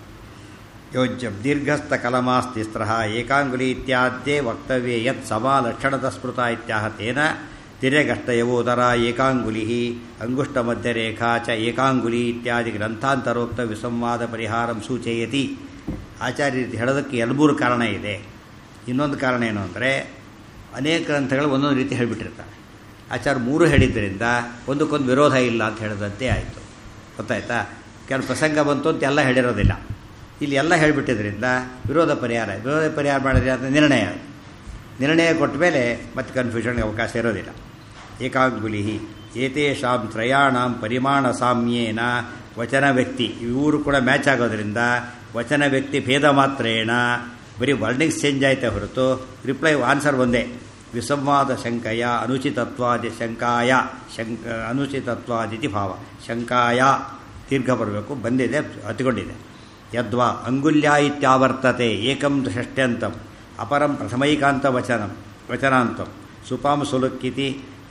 ಯೋಜ್ಯ ದೀರ್ಘಸ್ಥ ಕಲಮಾಸ್ತಿಸ್ತ್ರ ಏಕಾಂಗುಲಿ ಇತ್ಯಾದ್ಯೇ ವಕ್ತವ್ಯ ಯತ್ ಸಮಾ ಲಕ್ಷಣದ ಸ್ಮೃತ ಇತ್ಯಾಹ ತೇನ ತಿರ್ಯಗಷ್ಟಯವೋದರ ಏಕಾಂಗುಲಿ ಅಂಗುಷ್ಟ ಮಧ್ಯರೇಖಾ ಚ ಏಕಾಂಗುಲಿ ಇತ್ಯಾದಿ ಗ್ರಂಥಾಂತರೋಕ್ತ ವಿಸಂವಾದ ಪರಿಹಾರಂ ಸೂಚಯತಿ ಆಚಾರ್ಯ ಹೇಳೋದಕ್ಕೆ ಎರಡು ಕಾರಣ ಇದೆ ಇನ್ನೊಂದು ಕಾರಣ ಏನು ಅಂದರೆ ಅನೇಕ ಗ್ರಂಥಗಳು ಒಂದೊಂದು ರೀತಿ ಹೇಳಿಬಿಟ್ಟಿರ್ತಾರೆ ಆಚಾರ್ಯ ಮೂರು ಹೇಳಿದ್ದರಿಂದ ಒಂದಕ್ಕೊಂದು ವಿರೋಧ ಇಲ್ಲ ಅಂತ ಹೇಳಿದಂತೆ ಆಯಿತು ಗೊತ್ತಾಯ್ತಾ ಕೆಲವು ಪ್ರಸಂಗ ಬಂತು ಅಂತ ಎಲ್ಲ ಹೇಳಿರೋದಿಲ್ಲ ಇಲ್ಲಿ ಎಲ್ಲ ಹೇಳಿಬಿಟ್ಟಿದ್ರಿಂದ ವಿರೋಧ ಪರಿಹಾರ ವಿರೋಧ ಪರಿಹಾರ ಮಾಡಿದ್ರೆ ಅದು ನಿರ್ಣಯ ನಿರ್ಣಯ ಕೊಟ್ಟ ಮೇಲೆ ಮತ್ತೆ ಕನ್ಫ್ಯೂಷನ್ಗೆ ಅವಕಾಶ ಇರೋದಿಲ್ಲ ಏಕಾಂಗುಲಿ ಏತೇಷಾಂ ತ್ರಯಾಣಾಂ ಪರಿಮಾಣ ಸಾಮ್ಯೇನ ವಚನ ವ್ಯಕ್ತಿ ಇವರು ಕೂಡ ಮ್ಯಾಚ್ ಆಗೋದ್ರಿಂದ ವಚನ ವ್ಯಕ್ತಿ ಭೇದ ಮಾತ್ರೇಣ ಬರೀ ವರ್ಣಿಂಗ್ಸ್ ಚೇಂಜ್ ಆಯ್ತಾ ಹೊರತು ರಿಪ್ಲೈ ಆನ್ಸರ್ ಒಂದೇ ವಿಸಂವಾದ ಶಂಕಯ ಅನುಚಿತತ್ವಾದಿ ಶಂಕಾಯ ಶಂಕ ಅನುಚಿತತ್ವಾದಿತಿ ಭಾವ ಶಂಕಾಯ ದೀರ್ಘ ಬರಬೇಕು ಬಂದಿದೆ ಹತ್ಕೊಂಡಿದೆ ಯದ್ವಾ ಅಂಗುಲ್ಯ ಇತ್ಯಾವರ್ತತೆ ಏಕಂ ಷಷ್ಟ್ಯಂತಂ ಅಪರಂ ಪ್ರಥಮೈಕಾಂತ ವಚನಂ ವಚನಾಂತಂ ಸುಪಾಂ ಸುಲುಕ್ಕಿತಿ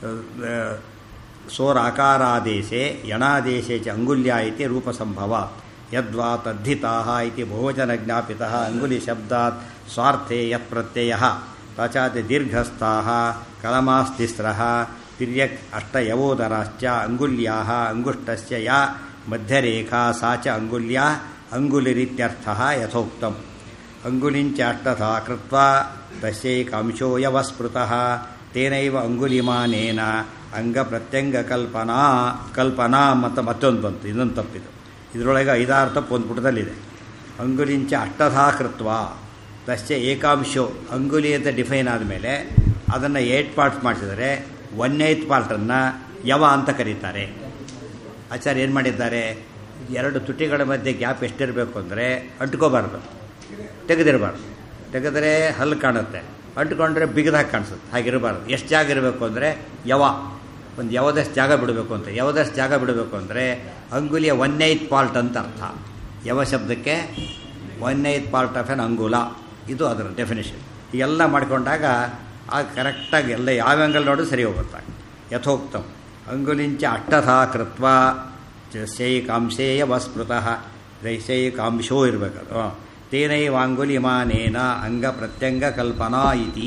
ಸೋರಾಕಾರಾದೇಶೆ ಯಣಾದೇಶೆ ಚ ಅಂಗುಲ್ಯ ಇತಿ ರೂಪಸಂಭವ ಯದ್ವಾ ತದ್ಧಿತಾ ಇತಿ ಬಹುವಚನ ಜ್ಞಾಪಿತ ಅಂಗುಲಿ ಶಬ್ದಾತ್ ಸ್ವಾರ್ಥೆ ಯತ್ ಪ್ರತ್ಯಯ ತಚಾತಿ ದೀರ್ಘಸ್ಥಾ ಕಲಮಾಸ್ತಿಸ್ರ ತಿರ್ಯಕ್ ಅಷ್ಟಯವೋದರಾಶ್ಚ ಅಂಗುಲ್ಯಾ ಅಂಗುಷ್ಟಸ್ಯ ಯಾ ಮಧ್ಯರೇಖಾ ಸಾ ಚ ಅಂಗುಲ್ಯ ಅಂಗುಲಿರಿತ್ಯರ್ಥ ಯಥೋಕ್ತಂ ಅಂಗುಲಿಂಚ ಅಷ್ಟಥಾ ಕೃತ್ವಾ ತಸ್ಯೈಕಾಂಶೋ ಯವಸ್ಮೃತಃ ತೇನೈವ ಅಂಗುಲಿಮಾನೇನ ಅಂಗ ಪ್ರತ್ಯಂಗ ಕಲ್ಪನಾ ಕಲ್ಪನಾ ಮತ್ತು ಮತ್ತೊಂದು ಬಂತು ಇದೊಂದು ತಪ್ಪಿದು ಇದರೊಳಗೆ ಐದಾರು ತಪ್ಪು ಒಂದು ಪುಟದಲ್ಲಿದೆ ಅಂಗುಲಿಂಚ ಅಷ್ಟಥಾ ಕೃತ್ವ ತಸ್ಯ ಏಕಾಂಶೋ ಅಂಗುಲಿ ಅಂತ ಡಿಫೈನ್ ಆದಮೇಲೆ ಅದನ್ನು ಏಟ್ ಪಾರ್ಟ್ಸ್ ಮಾಡಿಸಿದರೆ ಒನ್ ಏಯ್ತ್ ಪಾರ್ಟನ್ನು ಯವ ಅಂತ ಕರೀತಾರೆ ಆಚಾರ್ಯ ಏನು ಮಾಡಿದ್ದಾರೆ ಎರಡು ತುಟಿಗಳ ಮಧ್ಯೆ ಗ್ಯಾಪ್ ಎಷ್ಟಿರಬೇಕು ಅಂದರೆ ಅಂಟ್ಕೋಬಾರ್ದು ತೆಗೆದಿರಬಾರ್ದು ತೆಗೆದರೆ ಹಲ್ಲು ಕಾಣುತ್ತೆ ಅಂಟ್ಕೊಂಡ್ರೆ ಬಿಗದಾಗಿ ಕಾಣಿಸುತ್ತೆ ಹಾಗಿರಬಾರ್ದು ಎಷ್ಟು ಜಾಗ ಇರಬೇಕು ಅಂದರೆ ಯವ ಒಂದು ಯಾವದಷ್ಟು ಜಾಗ ಬಿಡಬೇಕು ಅಂತ ಯಾವದಷ್ಟು ಜಾಗ ಬಿಡಬೇಕು ಅಂದರೆ ಅಂಗುಲಿಯ ಒನ್ ಏಯ್ತ್ ಪಾರ್ಟ್ ಅಂತ ಅರ್ಥ ಯವ ಶಬ್ದಕ್ಕೆ one eighth part of an ಅಂಗುಲ ಇದು ಅದರ ಡೆಫಿನೇಷನ್ ಎಲ್ಲ ಮಾಡಿಕೊಂಡಾಗ ಆಗ ಕರೆಕ್ಟಾಗಿ ಎಲ್ಲ ಯಾವ ಆ್ಯಂಗಲ್ ನೋಡು ಸರಿ ಹೋಗುತ್ತೆ ಯಥೋಕ್ತಂ ಅಂಗುಲಿಂಚ ಅಟ್ಟಥಾ ಕೃತ್ವ ಶೈಕಾಂಶೇಯ ವಸ್ಮೃತಃ ದೈಶೈಕಾಂಶೋ ಇರಬೇಕದು ತೇನೈವಾಂಗುಲಿಮಾನೇನ ಅಂಗ ಪ್ರತ್ಯಂಗ ಕಲ್ಪನಾ ಇತಿ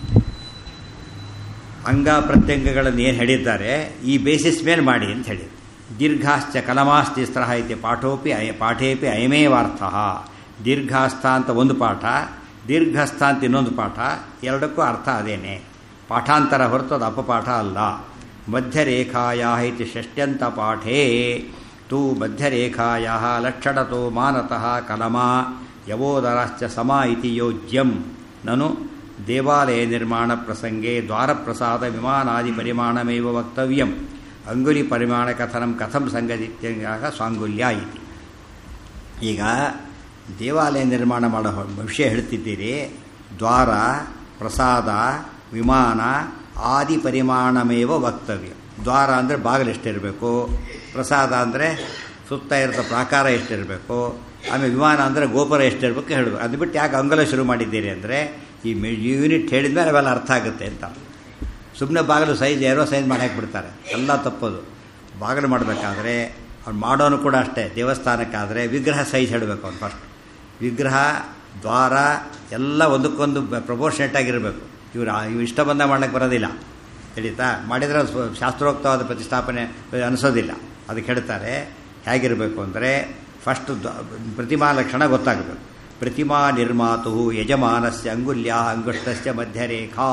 ಅಂಗ ಪ್ರತ್ಯಂಗಗಳನ್ನು ಏನು ಹೇಳಿದ್ದಾರೆ ಈ ಬೇಸಿಸ್ ಮೇಲೆ ಮಾಡಿ ಅಂತ ಹೇಳಿ ದೀರ್ಘಾಶ್ಚ ಕಲಮಾಸ್ತಿಸ್ತ್ರ ಇತಿ ಪಾಠೋಪಿ ಅಯ ಪಾಠೇಪಿ ಅಯಮೇವಾರ್ಥ ದೀರ್ಘಾಸ್ಥ ಅಂತ ಒಂದು ಪಾಠ ದೀರ್ಘಸ್ಥ ಅಂತ ಇನ್ನೊಂದು ಪಾಠ ಎರಡಕ್ಕೂ ಅರ್ಥ ಅದೇನೆ ಪಾಠಾಂತರ ಹೊರತು ಅದು ಅಪಪಾಠ ಅಲ್ಲ ಮಧ್ಯರೇಖಾಯ ಇತಿ ಷಷ್ಟ್ಯಂತ ಪಾಠೇ ತೂ ಮಧ್ಯರೇಖಾಯ ಲಕ್ಷಣತೋ ಮಾನತಃ ಕಲಮಾ ಯವೋದರಾಶ್ಚ ಸಮ ಇತಿ ಯೋಜ್ಯಂ ನನು ದೇವಾಲಯ ನಿರ್ಮಾಣ ಪ್ರಸಂಗೆ ದ್ವಾರಪ್ರಸಾದ ವಿಮಾನಾದಿ ಪರಿಮಾಣಮೇವ ವಕ್ತವ್ಯಂ ಅಂಗುಲಿ ಪರಿಮಾಣ ಕಥನಂ ಕಥಂ ಸಂಗತಿತ್ಯಾಗ ಸ್ವಾಂಗುಲ್ಯ ಇತಿ ಈಗ ದೇವಾಲಯ ನಿರ್ಮಾಣ ಮಾಡೋ ವಿಷಯ ಹೇಳ್ತಿದ್ದೀರಿ ದ್ವಾರ ಪ್ರಸಾದ ವಿಮಾನ ಆದಿ ಪರಿಮಾಣಮೇವ ವಕ್ತವ್ಯ ದ್ವಾರ ಅಂದರೆ ಬಾಗಿಲು ಎಷ್ಟಿರಬೇಕು ಪ್ರಸಾದ ಅಂದರೆ ಸುತ್ತ ಇರೋ ಪ್ರಾಕಾರ ಎಷ್ಟಿರಬೇಕು ಆಮೇಲೆ ವಿಮಾನ ಅಂದರೆ ಗೋಪುರ ಎಷ್ಟಿರಬೇಕು ಹೇಳಬೇಕು ಅದು ಬಿಟ್ಟು ಯಾಕೆ ಅಂಗಲ ಶುರು ಮಾಡಿದ್ದೀರಿ ಅಂದರೆ ಈ ಯೂನಿಟ್ ಹೇಳಿದ ಮೇಲೆ ಅವೆಲ್ಲ ಅರ್ಥ ಆಗುತ್ತೆ ಅಂತ ಸುಮ್ಮನೆ ಬಾಗಿಲು ಸೈಜ್ ಏರೋ ಸೈಜ್ ಮಾಡಿ ಹಾಕಿಬಿಡ್ತಾರೆ ಎಲ್ಲ ತಪ್ಪೋದು ಬಾಗಿಲು ಮಾಡಬೇಕಾದ್ರೆ ಅವ್ನು ಮಾಡೋನು ಕೂಡ ಅಷ್ಟೇ ದೇವಸ್ಥಾನಕ್ಕಾದರೆ ವಿಗ್ರಹ ಸೈಜ್ ಹೇಳಬೇಕು ಅವ್ನು ಫಸ್ಟ್ ವಿಗ್ರಹ ದ್ವಾರ ಎಲ್ಲ ಒಂದಕ್ಕೊಂದು ಪ್ರಪೋರ್ಷನೇಟ್ ಆಗಿರಬೇಕು ಇವ್ರು ಇವ್ರು ಇಷ್ಟ ಬಂದ ಮಾಡ್ಲಿಕ್ಕೆ ಬರೋದಿಲ್ಲ ತಿಳಿತಾ ಮಾಡಿದರೆ ಅದು ಸ್ವ- ಶಾಸ್ತ್ರೋಕ್ತವಾದ ಪ್ರತಿಷ್ಠಾಪನೆ ಅನಿಸೋದಿಲ್ಲ ಅದಕ್ಕೆ ಹೇಳ್ತಾರೆ ಹೇಗಿರಬೇಕು ಅಂದರೆ ಫಸ್ಟ್ ಪ್ರತಿಮಾ ಲಕ್ಷಣ ಗೊತ್ತಾಗಬೇಕು ಪ್ರತಿಮಾ ನಿರ್ಮಾತು ಯಜಮಾನಸ್ಯ ಅಂಗುಲ್ಯ ಅಂಗುಷ್ಟಸ್ಯ ಮಧ್ಯರೇಖಾ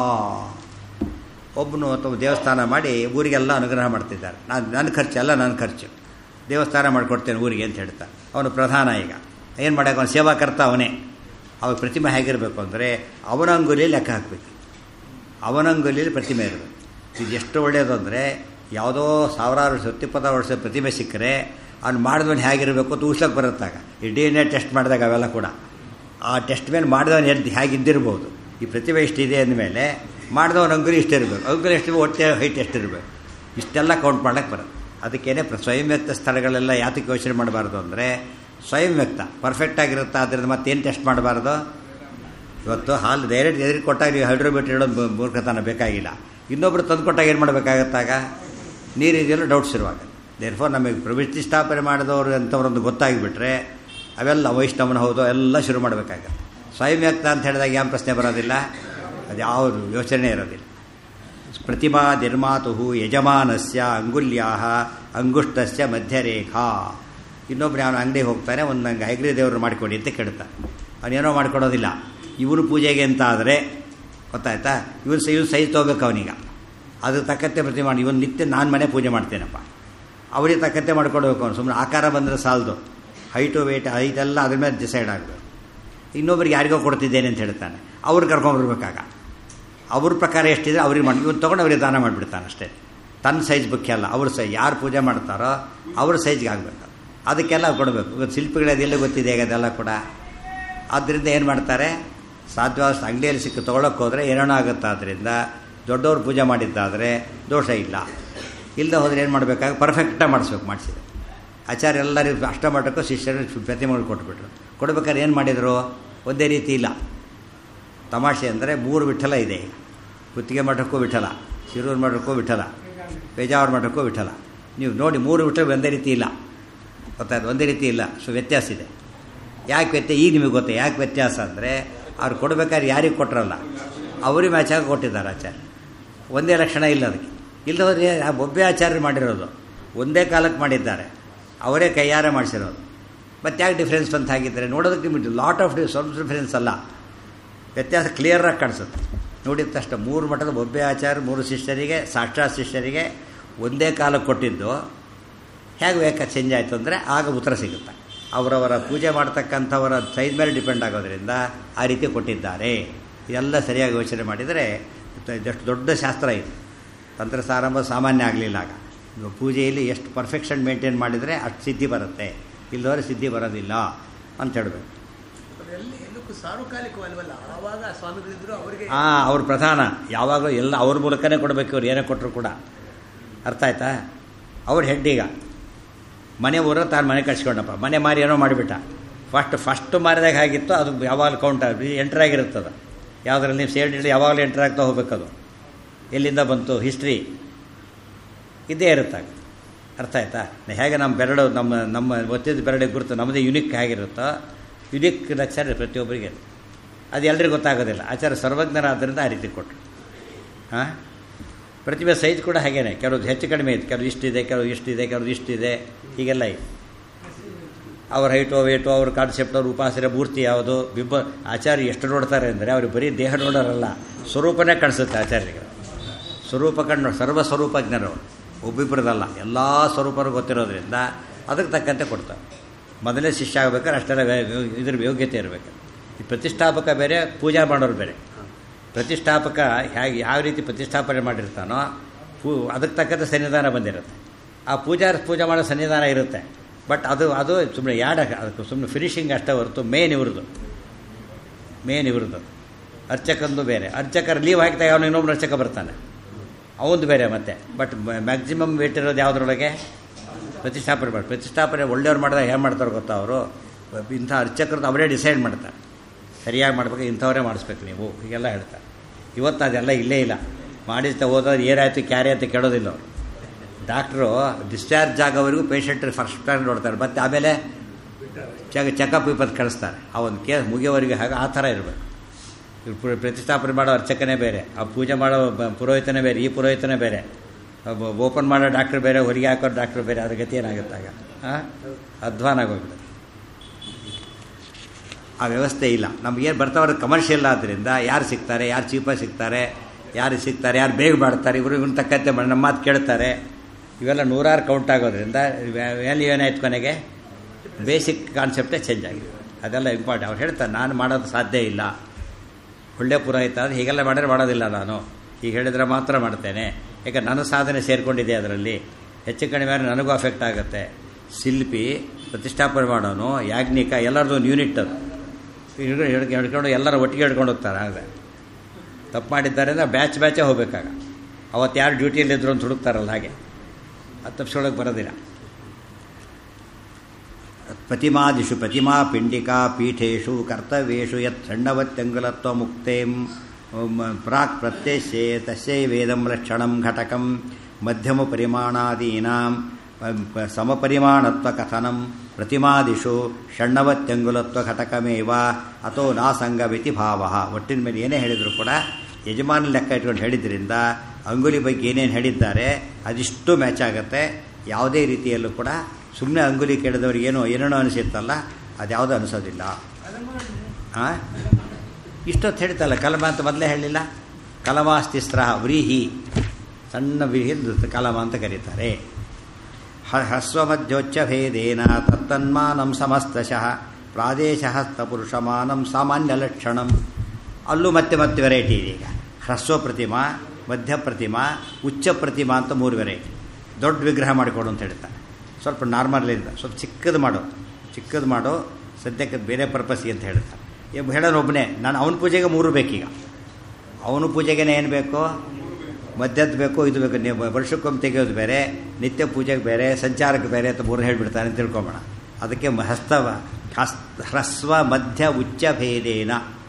ಒಬ್ಬನು ಅಥವಾ ದೇವಸ್ಥಾನ ಮಾಡಿ ಊರಿಗೆಲ್ಲ ಅನುಗ್ರಹ ಮಾಡ್ತಿದ್ದಾರೆ ನಾನು ನನ್ನ ಖರ್ಚು ಎಲ್ಲ ನನ್ನ ಖರ್ಚು ದೇವಸ್ಥಾನ ಮಾಡಿಕೊಡ್ತೇನೆ ಊರಿಗೆ ಅಂತ ಹೇಳ್ತಾ ಅವನು ಪ್ರಧಾನ ಈಗ ಏನು ಮಾಡೋಕೆ ಅವನು ಸೇವಾಕರ್ತ ಅವನೇ ಅವಾಗ ಪ್ರತಿಮೆ ಹೇಗಿರಬೇಕು ಅಂದರೆ ಅವನ ಅಂಗುಲಿಯಲ್ಲಿ ಲೆಕ್ಕ ಹಾಕಬೇಕು ಅವನ ಅಂಗುಲಿಯಲ್ಲಿ ಪ್ರತಿಮೆ ಇರಬೇಕು ಇದು ಎಷ್ಟು ಒಳ್ಳೆಯದು ಅಂದರೆ ಯಾವುದೋ ಸಾವಿರಾರು ವರ್ಷ ಹತ್ತಿಪ್ಪತ್ತಾರು ವರ್ಷದ ಪ್ರತಿಮೆ ಸಿಕ್ಕರೆ ಅವ್ನು ಮಾಡಿದವನು ಹೇಗಿರಬೇಕು ಅಂತ ಊಸಕ್ಕೆ ಬರುತ್ತಾಗ ಈ ಡಿ ಎನ್ ಎ ಟೆಸ್ಟ್ ಮಾಡಿದಾಗ ಅವೆಲ್ಲ ಕೂಡ ಆ ಟೆಸ್ಟ್ ಮೇಲೆ ಮಾಡಿದವನು ಎದ್ದು ಹೇಗಿದ್ದಿರ್ಬೋದು ಈ ಪ್ರತಿಭೆ ಇಷ್ಟಿದೆ ಅಂದಮೇಲೆ ಮಾಡಿದವನ ಅಂಗುಲಿ ಇಷ್ಟು ಇರಬೇಕು ಅಂಗುಲಿ ಎಷ್ಟು ಹೊಟ್ಟೆ ಹೈಟ್ ಎಷ್ಟು ಇರಬೇಕು ಇಷ್ಟೆಲ್ಲ ಕೌಂಟ್ ಮಾಡ್ಲಿಕ್ಕೆ ಬರುತ್ತೆ ಅದಕ್ಕೇನೆ ಪ್ರ ಸ್ವಯಂ ವ್ಯಕ್ತ ಸ್ಥಳಗಳೆಲ್ಲ ಯಾತಕ್ಕೆ ಯೋಚನೆ ಮಾಡಬಾರ್ದು ಅಂದರೆ ಸ್ವಯಂ ವ್ಯಕ್ತ ಪರ್ಫೆಕ್ಟ್ ಆಗಿರುತ್ತೆ ಆದ್ದರಿಂದ ಮತ್ತೇನು ಟೆಸ್ಟ್ ಮಾಡಬಾರ್ದು ಇವತ್ತು ಹಾಲು ಡೈರೆಕ್ಟ್ ಎದುರಿಗೆ ಕೊಟ್ಟಾಗ ನೀವು ಹೈಡ್ರೋಮೀಟರ್ ಇಡೋದು ಮೂ- ಮೂರ್ಖತನ ಬೇಕಾಗಿಲ್ಲ ಇನ್ನೊಬ್ರು ತಂದು ಕೊಟ್ಟಾಗ ಏನು ಮಾಡಬೇಕಾಗತ್ತಾಗ ನೀರಿದೆಯಲ್ಲ ಡೌಟ್ಸ್ ಇರುವಾಗ ದೇರ್ಫೋರ್ ನಮಗೆ ಪ್ರತಿಷ್ಠಾಪನೆ ಮಾಡಿದವರು ಅಂಥವ್ರೊಂದು ಗೊತ್ತಾಗಿಬಿಟ್ರೆ ಅವೆಲ್ಲ ವೈಷ್ಣವನ ಹೌದು ಎಲ್ಲ ಶುರು ಮಾಡಬೇಕಾಗತ್ತೆ ಸ್ವಯಂ ವ್ಯಕ್ತ ಅಂತ ಹೇಳಿದಾಗ ಏನು ಪ್ರಶ್ನೆ ಬರೋದಿಲ್ಲ ಅದು ಯಾವುದು ಯೋಚನೆ ಇರೋದಿಲ್ಲ ಪ್ರತಿಮಾ ನಿರ್ಮಾತು ಯಜಮಾನಸ್ಯ ಅಂಗುಲ್ಯಾ ಅಂಗುಷ್ಟಸ್ಯ ಮಧ್ಯರೇಖಾ ಇನ್ನೊಬ್ರು ಅವನು ಅಂಗಡಿಗೆ ಹೋಗ್ತಾನೆ ಒಂದು ನಂಗೆ ಹೈಗ್ರಿ ದೇವರು ಮಾಡಿಕೊಡಿ ಅಂತ ಕೇಳ್ತಾನೆ ಅವನೇನೋ ಮಾಡ್ಕೊಡೋದಿಲ್ಲ ಇವನು ಪೂಜೆಗೆ ಅಂತ ಆದರೆ ಗೊತ್ತಾಯ್ತಾ ಇವನು ಇವನು ಸೈಜ್ ತೊಗೋಬೇಕು ಅವನೀಗ ಅದ್ರ ತಕ್ಕಂತೆ ಪ್ರತಿಮಾ ಇವನು ನಿತ್ಯ ನಾನು ಮನೆ ಪೂಜೆ ಮಾಡ್ತೇನಪ್ಪ ಅವರಿಗೆ ತಕ್ಕಂತೆ ಮಾಡ್ಕೊಡ್ಬೇಕು ಅವನು ಸುಮ್ಮನೆ ಆಕಾರ ಬಂದರೆ ಸಾಲದು ಹೈಟು ವೇಟ್ ಹೈಟೆಲ್ಲ ಅದ್ರ ಮೇಲೆ ಡಿಸೈಡ್ ಆಗಬೇಕು ಇನ್ನೊಬ್ರಿಗೆ ಯಾರಿಗೋ ಕೊಡ್ತಿದ್ದೇನೆ ಅಂತ ಹೇಳ್ತಾನೆ ಅವ್ರು ಕರ್ಕೊಂಬರ್ಬೇಕಾಗ ಅವ್ರ ಪ್ರಕಾರ ಎಷ್ಟಿದೆ ಅವ್ರಿಗೆ ಮಾಡಿ ಇವತ್ತು ತೊಗೊಂಡು ಅವ್ರಿಗೆ ದಾನ ಮಾಡಿಬಿಡ್ತಾನೆ ಅಷ್ಟೇ ತನ್ನ ಸೈಜ್ ಮುಖ್ಯ ಅಲ್ಲ ಅವ್ರ ಸೈಜ್ ಯಾರು ಪೂಜೆ ಮಾಡ್ತಾರೋ ಅವ್ರ ಸೈಜ್ಗೆ ಆಗಬೇಕು ಅದಕ್ಕೆಲ್ಲ ಕೊಡಬೇಕು ಇವತ್ತು ಶಿಲ್ಪಿಗಳದೆಲ್ಲ ಗೊತ್ತಿದೆ ಈಗ ಅದೆಲ್ಲ ಕೂಡ ಆದ್ದರಿಂದ ಏನು ಮಾಡ್ತಾರೆ ಸಾಧ್ಯವಾದಷ್ಟು ಅಂಗಡಿಯಲ್ಲಿ ಸಿಕ್ಕು ತೊಗೊಳಕ್ಕೆ ಹೋದರೆ ಏನೇನೋ ಆಗುತ್ತೆ ಆದ್ದರಿಂದ ದೊಡ್ಡವ್ರು ಪೂಜೆ ಮಾಡಿದ್ದಾದರೆ ದೋಷ ಇಲ್ಲ ಇಲ್ಲದೆ ಹೋದರೆ ಏನು ಮಾಡಬೇಕಾಗ ಪರ್ಫೆಕ್ಟಾಗಿ ಮಾಡಿಸ್ಬೇಕು ಮಾಡಿಸಿದೆ ಆಚಾರ್ಯ ಎಲ್ಲರಿಗೂ ಅಷ್ಟಮಠಕ್ಕೂ ಶಿಷ್ಯರು ಪ್ರತಿಮೆಗಳು ಕೊಟ್ಬಿಟ್ರು ಕೊಡ್ಬೇಕಾದ್ರೆ ಏನು ಮಾಡಿದರು ಒಂದೇ ರೀತಿ ಇಲ್ಲ ತಮಾಷೆ ಅಂದರೆ ಮೂರು ವಿಠಲ ಇದೆ ಈಗ ಗುತ್ತಿಗೆ ಮಠಕ್ಕೂ ವಿಠಲ ಶಿರೂರು ಮಠಕ್ಕೂ ವಿಠಲ ಬೇಜಾವರ ಮಠಕ್ಕೂ ವಿಠಲ ನೀವು ನೋಡಿ ಮೂರು ವಿಠಲ ಒಂದೇ ರೀತಿ ಇಲ್ಲ ಗೊತ್ತಾಯ್ತು ಒಂದೇ ರೀತಿ ಇಲ್ಲ ಸೊ ವ್ಯತ್ಯಾಸ ಇದೆ ಯಾಕೆ ವ್ಯತ್ಯಾಸ ಈಗ ನಿಮಗೆ ಗೊತ್ತಾ ಯಾಕೆ ವ್ಯತ್ಯಾಸ ಅಂದರೆ ಅವ್ರು ಕೊಡ್ಬೇಕಾದ್ರೆ ಯಾರಿಗೆ ಕೊಟ್ಟರಲ್ಲ ಅವ್ರಿಗೆ ಮ್ಯಾಚಾಗಿ ಕೊಟ್ಟಿದ್ದಾರೆ ಆಚಾರ್ಯ ಒಂದೇ ಲಕ್ಷಣ ಇಲ್ಲ ಅದಕ್ಕೆ ಇಲ್ಲದವ್ರೆ ಆ ಒಬ್ಬೇ ಆಚಾರ್ಯರು ಮಾಡಿರೋದು ಒಂದೇ ಕಾಲಕ್ಕೆ ಮಾಡಿದ್ದಾರೆ ಅವರೇ ಕೈಯಾರೆ ಮಾಡಿಸಿರೋದು ಮತ್ತೆ ಯಾಕೆ ಡಿಫ್ರೆನ್ಸ್ ಅಂತ ಹಾಗಿದ್ದಾರೆ ನೋಡೋದಕ್ಕೆ ನಿಮಗೆ ಲಾಟ್ ಆಫ್ ಸ್ವಲ್ಪ ಡಿಫ್ರೆನ್ಸ್ ಅಲ್ಲ ವ್ಯತ್ಯಾಸ ಕ್ಲಿಯರಾಗಿ ಕಾಣಿಸುತ್ತೆ ನೋಡಿದ ತಕ್ಷಣ ಮೂರು ಮಠದ ಒಬ್ಬೇ ಆಚಾರ್ಯ ಮೂರು ಶಿಷ್ಯರಿಗೆ ಸಾಕ್ಷಾತ್ ಶಿಷ್ಯರಿಗೆ ಒಂದೇ ಕಾಲಕ್ಕೆ ಕೊಟ್ಟಿದ್ದು ಹೇಗೆ ಬೇಕಾ ಚೇಂಜ್ ಆಯಿತು ಅಂದರೆ ಆಗ ಉತ್ತರ ಸಿಗುತ್ತೆ ಅವರವರ ಪೂಜೆ ಮಾಡ್ತಕ್ಕಂಥವರ ಸೈಜ್ ಮೇಲೆ ಡಿಪೆಂಡ್ ಆಗೋದ್ರಿಂದ ಆ ರೀತಿ ಕೊಟ್ಟಿದ್ದಾರೆ ಇದೆಲ್ಲ ಸರಿಯಾಗಿ ಯೋಚನೆ ಮಾಡಿದರೆ ಎಷ್ಟು ದೊಡ್ಡ ಶಾಸ್ತ್ರ ಇದು ತಂತ್ರಸಾರಂಭ ಸಾಮಾನ್ಯ ಆಗಲಿಲ್ಲ ಆಗ ಇವಾಗ ಪೂಜೆಯಲ್ಲಿ ಎಷ್ಟು ಪರ್ಫೆಕ್ಷನ್ ಮೇಂಟೈನ್ ಮಾಡಿದರೆ ಅಷ್ಟು ಸಿದ್ಧಿ ಬರುತ್ತೆ ಇಲ್ಲದವರೆ ಸಿದ್ಧಿ ಬರೋದಿಲ್ಲ ಅಂತ ಹೇಳಬೇಕು ಎಲ್ಲಿ ಎಲ್ಲಕ್ಕೂ ಸಾರ್ವಕಾಲಿಕವಲ್ವಲ್ಲ ಆವಾಗ ಸ್ವಾಮಿಗಳಿದ್ರು ಅವರಿಗೆ ಹಾಂ ಅವ್ರ ಪ್ರಧಾನ ಯಾವಾಗಲೂ ಎಲ್ಲ ಅವ್ರ ಮೂಲಕನೇ ಕೊಡಬೇಕು ಇವ್ರು ಏನೇ ಕೊಟ್ಟರು ಕೂಡ ಅರ್ಥ ಆಯ್ತಾ ಅವ್ರ ಹೆಡ್ ಈಗ ಮನೆ ಊರ ತಾನು ಮನೆ ಕಟ್ಸ್ಕೊಂಡಪ್ಪ ಮನೆ ಮಾರಿ ಏನೋ ಮಾಡಿಬಿಟ್ಟ ಫಸ್ಟ್ ಫಸ್ಟ್ ಮಾರಿದಾಗ ಆಗಿತ್ತು ಅದು ಯಾವಾಗಲೂ ಕೌಂಟ್ ಎಂಟ್ರ್ ಆಗಿರುತ್ತದು ಯಾವುದ್ರಲ್ಲಿ ನೀವು ಸೇಡ್ ಹಿಡಿದು ಯಾವಾಗಲೂ ಎಂಟ್ರ್ ಆಗ್ತಾ ಹೋಗ್ಬೇಕದು ಎಲ್ಲಿಂದ ಬಂತು ಹಿಸ್ಟ್ರಿ ಇದೇ ಇರುತ್ತೆ ಆಗ. ಅರ್ಥ ಆಯ್ತಾ ಹೇಗೆ ನಮ್ಮ ಬೆರಳು ನಮ್ಮ ನಮ್ಮ ಒತ್ತಿದ ಬೆರಳಿಗೆ ಗುರುತು ನಮ್ಮದೇ ಯುನಿಕ್ ಹೇಗಿರುತ್ತೋ ಯುನಿಕ್ ಅಕ್ಷರ ಪ್ರತಿಯೊಬ್ಬರಿಗೆ ಅದು ಎಲ್ರಿಗೂ ಗೊತ್ತಾಗೋದಿಲ್ಲ ಆಚಾರ್ಯ ಸರ್ವಜ್ಞರಾದ್ದರಿಂದ ಆ ರೀತಿ ಕೊಟ್ಟರು ಹಾಂ ಪ್ರತಿಭೆ ಸೈಜ್ ಕೂಡ ಹಾಗೇನೆ ಕೆಲವ್ದು ಹೆಚ್ಚು ಕಡಿಮೆ ಇತ್ತು ಕೆಲವು ಇಷ್ಟಿದೆ ಕೆಲವು ಇಷ್ಟಿದೆ ಕೆಲವು ಇಷ್ಟಿದೆ ಹೀಗೆಲ್ಲ ಇದೆ ಅವ್ರ ಹೈಟು ವೇಟು ಅವ್ರ ಕಾನ್ಸೆಪ್ಟ್ ಅವ್ರ ಉಪಾಸನೆ ಮೂರ್ತಿ ಯಾವುದು ಬಿಬ್ಬ ಆಚಾರ್ಯ ಎಷ್ಟು ನೋಡ್ತಾರೆ ಅಂದರೆ ಅವ್ರಿಗೆ ಬರೀ ದೇಹ ನೋಡೋರಲ್ಲ ಸ್ವರೂಪನೇ ಕಾಣಿಸುತ್ತೆ ಆಚಾರ್ಯರಿಗೆ ಸ್ವರೂಪ ಕಂಡು ಸರ್ವ ಸ್ವರೂಪಜ್ಞರು ಒಬ್ಬಿಬ್ಬರದಲ್ಲ ಎಲ್ಲ ಸ್ವರೂಪರು ಗೊತ್ತಿರೋದ್ರಿಂದ ಅದಕ್ಕೆ ತಕ್ಕಂತೆ ಕೊಡ್ತಾರೆ ಮೊದಲೇ ಶಿಷ್ಯ ಆಗ್ಬೇಕಾದ್ರೆ ಅಷ್ಟೆಲ್ಲ ವೇ- ವೇ- ಇದ್ರ ಯೋಗ್ಯತೆ ಇರಬೇಕು ಈ ಪ್ರತಿಷ್ಠಾಪಕ ಬೇರೆ ಪೂಜಾ ಮಾಡೋರು ಬೇರೆ ಪ್ರತಿಷ್ಠಾಪಕ ಹೇಗೆ ಯಾವ ರೀತಿ ಪ್ರತಿಷ್ಠಾಪನೆ ಮಾಡಿರ್ತಾನೋ ಪೂ ಅದಕ್ಕೆ ತಕ್ಕಂತೆ ಸನ್ನಿಧಾನ ಬಂದಿರುತ್ತೆ ಆ ಪೂಜಾರ ಪೂಜೆ ಮಾಡೋ ಸನ್ನಿಧಾನ ಇರುತ್ತೆ ಬಟ್ ಅದು ಅದು ಸುಮ್ಮನೆ ಯಾಡ ಅದಕ್ಕೆ ಸುಮ್ಮನೆ ಫಿನಿಶಿಂಗ್ ಅಷ್ಟೇ ಹೊರತು ಮೇನ್ ಇವ್ರದ್ದು ಮೇನ್ ಇವ್ರದ್ದು ಅರ್ಚಕಂದು ಬೇರೆ ಅರ್ಚಕರು ಲೀವ್ ಹಾಕಿದಾಗ ಅವನು ಇನ್ನೊಬ್ಬರು ಅರ್ಚಕ ಬರ್ತಾನೆ ಅವಂದು ಬೇರೆ ಮತ್ತೆ ಬಟ್ ಮ್ಯಾಕ್ಸಿಮಮ್ ವೇಟ್ ಇರೋದು ಯಾವುದ್ರೊಳಗೆ ಪ್ರತಿಷ್ಠಾಪನೆ ಮಾಡಿ ಪ್ರತಿಷ್ಠಾಪನೆ ಒಳ್ಳೆಯವ್ರು ಮಾಡಿದಾಗ ಏನು ಮಾಡ್ತಾರೆ ಗೊತ್ತಾ ಅವರು ಇಂಥ ಅರ್ಚಕರದ್ದು ಅವರೇ ಡಿಸೈಡ್ ಮಾಡ್ತಾರೆ ಸರಿಯಾಗಿ ಮಾಡ್ಬೇಕು ಇಂಥವರೇ ಮಾಡಿಸ್ಬೇಕು ನೀವು ಹೀಗೆಲ್ಲ ಹೇಳ್ತಾರೆ ಇವತ್ತು ಅದೆಲ್ಲ ಇಲ್ಲೇ ಇಲ್ಲ ಮಾಡಿಸ್ತಾ ಹೋದ್ರೆ ಏನಾಯ್ತು ಕ್ಯಾರೆ ಅಂತ ಕೇಳೋದಿಲ್ಲ ಅವರು ಡಾಕ್ಟ್ರು ಡಿಸ್ಚಾರ್ಜ್ ಆಗೋವರೆಗೂ ಪೇಷಂಟ್ ಫಸ್ಟ್ ಟೈಮ್ ನೋಡ್ತಾರೆ ಮತ್ತೆ ಆಮೇಲೆ ಚೆಕ್ ಚೆಕಪ್ ಇಪ್ಪತ್ತು ಕಳಿಸ್ತಾರೆ ಆ ಒಂದು ಕೇಸ್ ಮುಗಿಯೋವರೆಗೆ ಹಾಗೆ ಆ ಥರ ಇರಬೇಕು ಇವ್ರು ಪು- ಪ್ರತಿಷ್ಠಾಪನೆ ಮಾಡೋ ಅರ್ಚಕನೇ ಬೇರೆ ಆ ಪೂಜೆ ಮಾಡೋ ಬ- ಪುರೋಹಿತನೇ ಬೇರೆ ಈ ಪುರೋಹಿತನೇ ಬೇರೆ ಓಪನ್ ಮಾಡೋ ಡಾಕ್ಟ್ರ್ ಬೇರೆ ಹೊರಗೆ ಹಾಕೋ ಡಾಕ್ಟ್ರ್ ಬೇರೆ ಅದ್ರ ಗತಿ ಏನಾಗುತ್ತೆ ಆಗ ಹಾಂ ಅಧ್ವಾನ ಆಗೋಗ್ಬಿಡುತ್ತೆ ಆ ವ್ಯವಸ್ಥೆ ಇಲ್ಲ ನಮಗೇನು ಬರ್ತಾವ್ರ ಕಮರ್ಷಿಯಲ್ ಆದ್ದರಿಂದ ಯಾರು ಸಿಗ್ತಾರೆ ಯಾರು ಚೀಪಾಗಿ ಸಿಗ್ತಾರೆ ಯಾರು ಸಿಗ್ತಾರೆ ಯಾರು ಬೇಗ ಮಾಡ್ತಾರೆ ಇವರು ಇವನ್ನ ತಕ್ಕಂತೆ ಮಾಡಿ ನಮ್ಮ ಮಾತು ಕೇಳ್ತಾರೆ ಇವೆಲ್ಲ ನೂರಾರು ಕೌಂಟ್ ಆಗೋದ್ರಿಂದ ವ್ಯಾಲ್ಯೂ ಏನಾಯ್ತು ಕೊನೆಗೆ ಬೇಸಿಕ್ ಕಾನ್ಸೆಪ್ಟೇ ಚೇಂಜ್ ಆಗಿದೆ ಅದೆಲ್ಲ ಇಂಪಾರ್ಟೆಂಟ್ ಅವ್ರು ಹೇಳ್ತಾರೆ ನಾನು ಮಾಡೋದು ಸಾಧ್ಯ ಇಲ್ಲ ಒಳ್ಳೆ ಪುರೋಹಿತ ಅದು ಹೀಗೆಲ್ಲ ಮಾಡಿದ್ರೆ ಮಾಡೋದಿಲ್ಲ ನಾನು ಹೀಗೆ ಹೇಳಿದ್ರೆ ಮಾತ್ರ ಮಾಡ್ತೇನೆ ಯಾಕೆ ನನ್ನ ಸಾಧನೆ ಸೇರಿಕೊಂಡಿದೆ ಅದರಲ್ಲಿ ಹೆಚ್ಚು ಕಡಿಮೆ ಆದರೆ ನನಗೂ ಅಫೆಕ್ಟ್ ಆಗುತ್ತೆ ಶಿಲ್ಪಿ ಪ್ರತಿಷ್ಠಾಪನೆ ಮಾಡೋನು ಯಾಜ್ಞಿಕ ಎಲ್ಲರದ್ದು ಒಂದು ಯೂನಿಟ್ ಅದು ಹಿಡ್ಕೊಂಡು ಹಿಡ್ಕೊಂಡು ಹಿಡ್ಕೊಂಡು ಎಲ್ಲರೂ ಒಟ್ಟಿಗೆ ಹಿಡ್ಕೊಂಡು ಹೋಗ್ತಾರೆ ಆದರೆ ತಪ್ಪು ಮಾಡಿದ್ದಾರೆ ಅಂದರೆ ಬ್ಯಾಚ್ ಬ್ಯಾಚೇ ಹೋಗ್ಬೇಕಾಗ ಅವತ್ತು ಯಾರು ಡ್ಯೂಟಿಯಲ್ಲಿದ್ದರು ಅಂತ ಹುಡುಕ್ತಾರಲ್ಲ ಹಾಗೆ ಅದು ತಪ್ಪಿಸ್ಕೊಳಕ್ಕೆ ಬರೋದಿಲ್ಲ ಪ್ರತಿಮಾದಿಷು ಪ್ರತಿಮಾ ಪಿಂಡಿಕಾ ಪೀಠೇಶು ಕರ್ತವ್ಯೇಷು ಯತ್ ಸಣ್ಣವತ್ಯಂಗುಲತ್ವ ಮುಕ್ತೇಂ ಪ್ರಾಕ್ ಪ್ರತ್ಯಸ್ಯೆ ತಸ್ಯೈ ವೇದಂ ಲಕ್ಷಣಂ ಘಟಕಂ ಮಧ್ಯಮ ಪರಿಮಾಣಾದೀನಾಂ ಸಮಪರಿಮಾಣತ್ವ ಕಥನಂ ಪ್ರತಿಮಾದಿಷು ಷಣ್ಣವತ್ಯಂಗುಲತ್ವ ಘಟಕಮೇವ ಅಥೋ ನಾಸಂಗವಿತಿ ಭಾವ ಒಟ್ಟಿನ ಮೇಲೆ ಏನೇ ಹೇಳಿದರೂ ಕೂಡ ಯಜಮಾನ ಲೆಕ್ಕ ಇಟ್ಕೊಂಡು ಹೇಳಿದ್ರಿಂದ ಅಂಗುಲಿ ಬಗ್ಗೆ ಏನೇನು ಹೇಳಿದ್ದಾರೆ ಅದಿಷ್ಟು ಮ್ಯಾಚ್ ಆಗುತ್ತೆ ಯಾವುದೇ ರೀತಿಯಲ್ಲೂ ಕೂಡ ಸುಮ್ಮನೆ ಅಂಗುಲಿ ಕೇಳಿದವ್ರಿಗೆ ಏನೋ ಏನೇನೋ ಅನಿಸುತ್ತಲ್ಲ ಅದ್ಯಾವುದೂ ಅನಿಸೋದಿಲ್ಲ ಹಾಂ ಇಷ್ಟೊತ್ತು ಹೇಳ್ತಲ್ಲ ಕಲಮ ಅಂತ ಮೊದಲೇ ಹೇಳಲಿಲ್ಲ ಕಲಮಾಸ್ತಿಸ್ತ್ರ ವ್ರೀಹಿ ಸಣ್ಣ ವ್ರೀಹಿ ಕಲಮ ಅಂತ ಕರೀತಾರೆ ಹ್ರಸ್ವಮಧ್ಯೋಚ್ಚಭೇದೇನ ತತ್ತನ್ಮಾನಂ ಸಮಸ್ತಶಃ ಪ್ರಾದೇಶಹಸ್ತಪುರುಷಮಾನಂ ಸಾಮಾನ್ಯ ಲಕ್ಷಣಂ ಅಲ್ಲೂ ಮತ್ತೆ ಮತ್ತೆ ವೆರೈಟಿ ಇದೆ ಈಗ ಹ್ರಸ್ವ ಪ್ರತಿಮಾ ಮಧ್ಯ ಪ್ರತಿಮಾ ಉಚ್ಚ ಪ್ರತಿಮಾ ಅಂತ ಮೂರು ವೆರೈಟಿ ದೊಡ್ಡ ವಿಗ್ರಹ ಮಾಡಿಕೊಡು ಅಂತ ಹೇಳ್ತಾರೆ ಸ್ವಲ್ಪ ನಾರ್ಮಲಿಂದ ಸ್ವಲ್ಪ ಚಿಕ್ಕದು ಮಾಡು ಚಿಕ್ಕದು ಮಾಡು ಸದ್ಯಕ್ಕೆ ಬೇರೆ ಪರ್ಪಸ್ಗೆ ಅಂತ ಹೇಳ್ತಾರೆ ಈಗ ಹೇಳೋನು ಒಬ್ಬನೇ ನಾನು ಅವನ ಪೂಜೆಗೆ ಮೂರು ಬೇಕೀಗ ಅವನ ಪೂಜೆಗೆ ಏನು ಬೇಕು ಮಧ್ಯದ್ದು ಬೇಕು ಇದು ಬೇಕು ನೀವು ವರ್ಷಕ್ಕೊಮ್ಮೆ ತೆಗೆಯೋದು ಬೇರೆ ನಿತ್ಯ ಪೂಜೆಗೆ ಬೇರೆ ಸಂಚಾರಕ್ಕೆ ಬೇರೆ ಅಂತ ಮೂರು ಹೇಳಿಬಿಡ್ತಾನೆ ಅಂತ ತಿಳ್ಕೊಂಬೋಣ ಅದಕ್ಕೆ ಹಸ್ತವ ಹಸ್ ಹ್ರಸ್ವ ಮಧ್ಯ ಉಚ್ಚ ಭೇದೇನ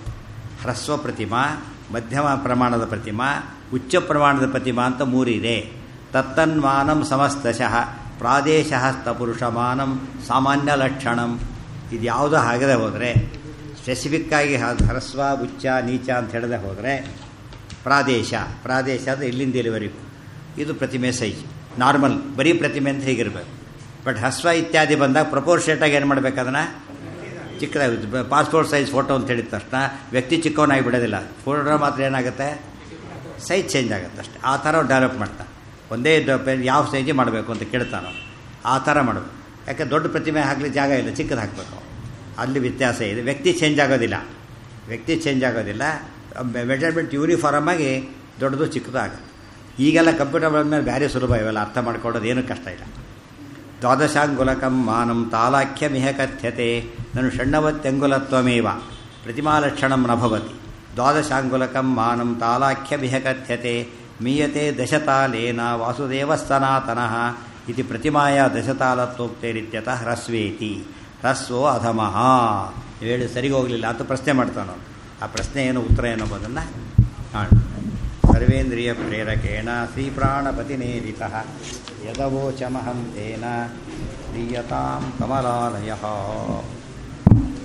ಹ್ರಸ್ವ ಪ್ರತಿಮಾ ಮಧ್ಯಮ ಪ್ರಮಾಣದ ಪ್ರತಿಮಾ ಉಚ್ಚ ಪ್ರಮಾಣದ ಪ್ರತಿಮಾ ಅಂತ ಮೂರಿದೆ ತತ್ತನ್ಮಾನಂ ಸಮಸ್ತಶಃ ಪ್ರಾದೇಶಹಸ್ತ ಪುರುಷಮಾನಂ ಸಾಮಾನ್ಯ ಲಕ್ಷಣಂ ಇದು ಯಾವುದೋ ಆಗದೆ ಹೋದರೆ ಸ್ಪೆಸಿಫಿಕ್ಕಾಗಿ ಹ್ರಸ್ವ ಉಚ್ಚ ನೀಚ ಅಂತ ಹೇಳದೆ ಹೋದರೆ ಪ್ರಾದೇಶ ಪ್ರಾದೇಶ ಅಂದರೆ ಇಲ್ಲಿಂದ ಇಲ್ಲಿವರೆಗೂ ಇದು ಪ್ರತಿಮೆ ಸೈಜ್ ನಾರ್ಮಲ್ ಬರೀ ಪ್ರತಿಮೆ ಅಂತ ಹೀಗಿರಬೇಕು ಬಟ್ ಹಸ್ವ ಇತ್ಯಾದಿ ಬಂದಾಗ ಪ್ರಪೋರ್ಷೇಟಾಗಿ ಏನು ಮಾಡ್ಬೇಕು ಅದನ್ನು ಚಿಕ್ಕದಾಗುತ್ತೆ ಪಾಸ್ಪೋರ್ಟ್ ಸೈಜ್ ಫೋಟೋ ಅಂತ ಹೇಳಿದ ತಕ್ಷಣ ವ್ಯಕ್ತಿ ಚಿಕ್ಕವನಾಗಿ ಬಿಡೋದಿಲ್ಲ ಫೋಟೋ ಮಾತ್ರ ಏನಾಗುತ್ತೆ ಸೈಜ್ ಚೇಂಜ್ ಆಗುತ್ತೆ ಅಷ್ಟೇ ಆ ಥರ ಡೆವಲಪ್ ಮಾಡ್ತಾನೆ ಒಂದೇ ಯಾವ ಸೈಜ್ ಮಾಡಬೇಕು ಅಂತ ಕೇಳ್ತಾನೋ ಆ ಥರ ಮಾಡಬೇಕು ಯಾಕೆ ದೊಡ್ಡ ಪ್ರತಿಮೆ ಹಾಕಲಿ ಜಾಗ ಇಲ್ಲ ಚಿಕ್ಕದು ಹಾಕಬೇಕು ಅಲ್ಲಿ ವ್ಯತ್ಯಾಸ ಇದೆ ವ್ಯಕ್ತಿ ಚೇಂಜ್ ಆಗೋದಿಲ್ಲ ವ್ಯಕ್ತಿ ಚೇಂಜ್ ಆಗೋದಿಲ್ಲ ಮೆಜರ್ಮೆಂಟ್ ಯೂನಿಫಾರ್ಮ್ ಆಗಿ ದೊಡ್ಡದು ಚಿಕ್ಕದು ಆಗುತ್ತೆ ಈಗೆಲ್ಲ ಕಂಪ್ಯೂಟರ್ ಮೇಲೆ ಬೇರೆ ಸುಲಭ ಇವೆಲ್ಲ ಅರ್ಥ ಮಾಡ್ಕೊಳ್ಳೋದು ಏನೂ ಕಷ್ಟ ಇಲ್ಲ ದ್ವಾದಶಾಂಗುಲಕಂ ಮಾನಂ ತಾಲಾಖ್ಯಮಿಹ ಕಥ್ಯತೆ ನನು ಷಣ್ಣವತ್ಯಂಗುಲತ್ವಮೇವ ಪ್ರತಿಮಾಲಕ್ಷಣಂ ನ ಭವತಿ ದ್ವಾದಶಾಂಗುಲಕಂ ಮಾನಂ ತಾಲಾಖ್ಯಮಿಹ ಕಥ್ಯತೆ ಮೀಯತೆ ದಶತಾಲೇನ ವಾಸುದೇವ ಸನಾತನಃ ಇತಿ ಪ್ರತಿಮಾಯ ದಶತಾಲತ್ವೋಕ್ತೇರಿತ್ಯತಃ ಹ್ರಸ್ವೇತಿ ಹ್ರಸ್ವೋ ಅಧಮಃ ಹೇಳಿ ಸರಿಗೆ ಹೋಗಲಿಲ್ಲ ಅಂತ ಪ್ರಶ್ನೆ ಮಾಡ್ತಾನೋ ಆ ಪ್ರಶ್ನೆ ಏನು ಉತ್ತರ ಏನು ಎಂಬುದನ್ನು ಕಾಣು ಸರ್ವೇಂದ್ರಿಯ ಪ್ರೇರಕೇಣ ಶ್ರೀಪ್ರಾಣಪತಿನೇರಿತ ಯದವೋಚಮಹಂ ತೇನ ದೀಯತಾಂ ಕಮಲಾಲಯ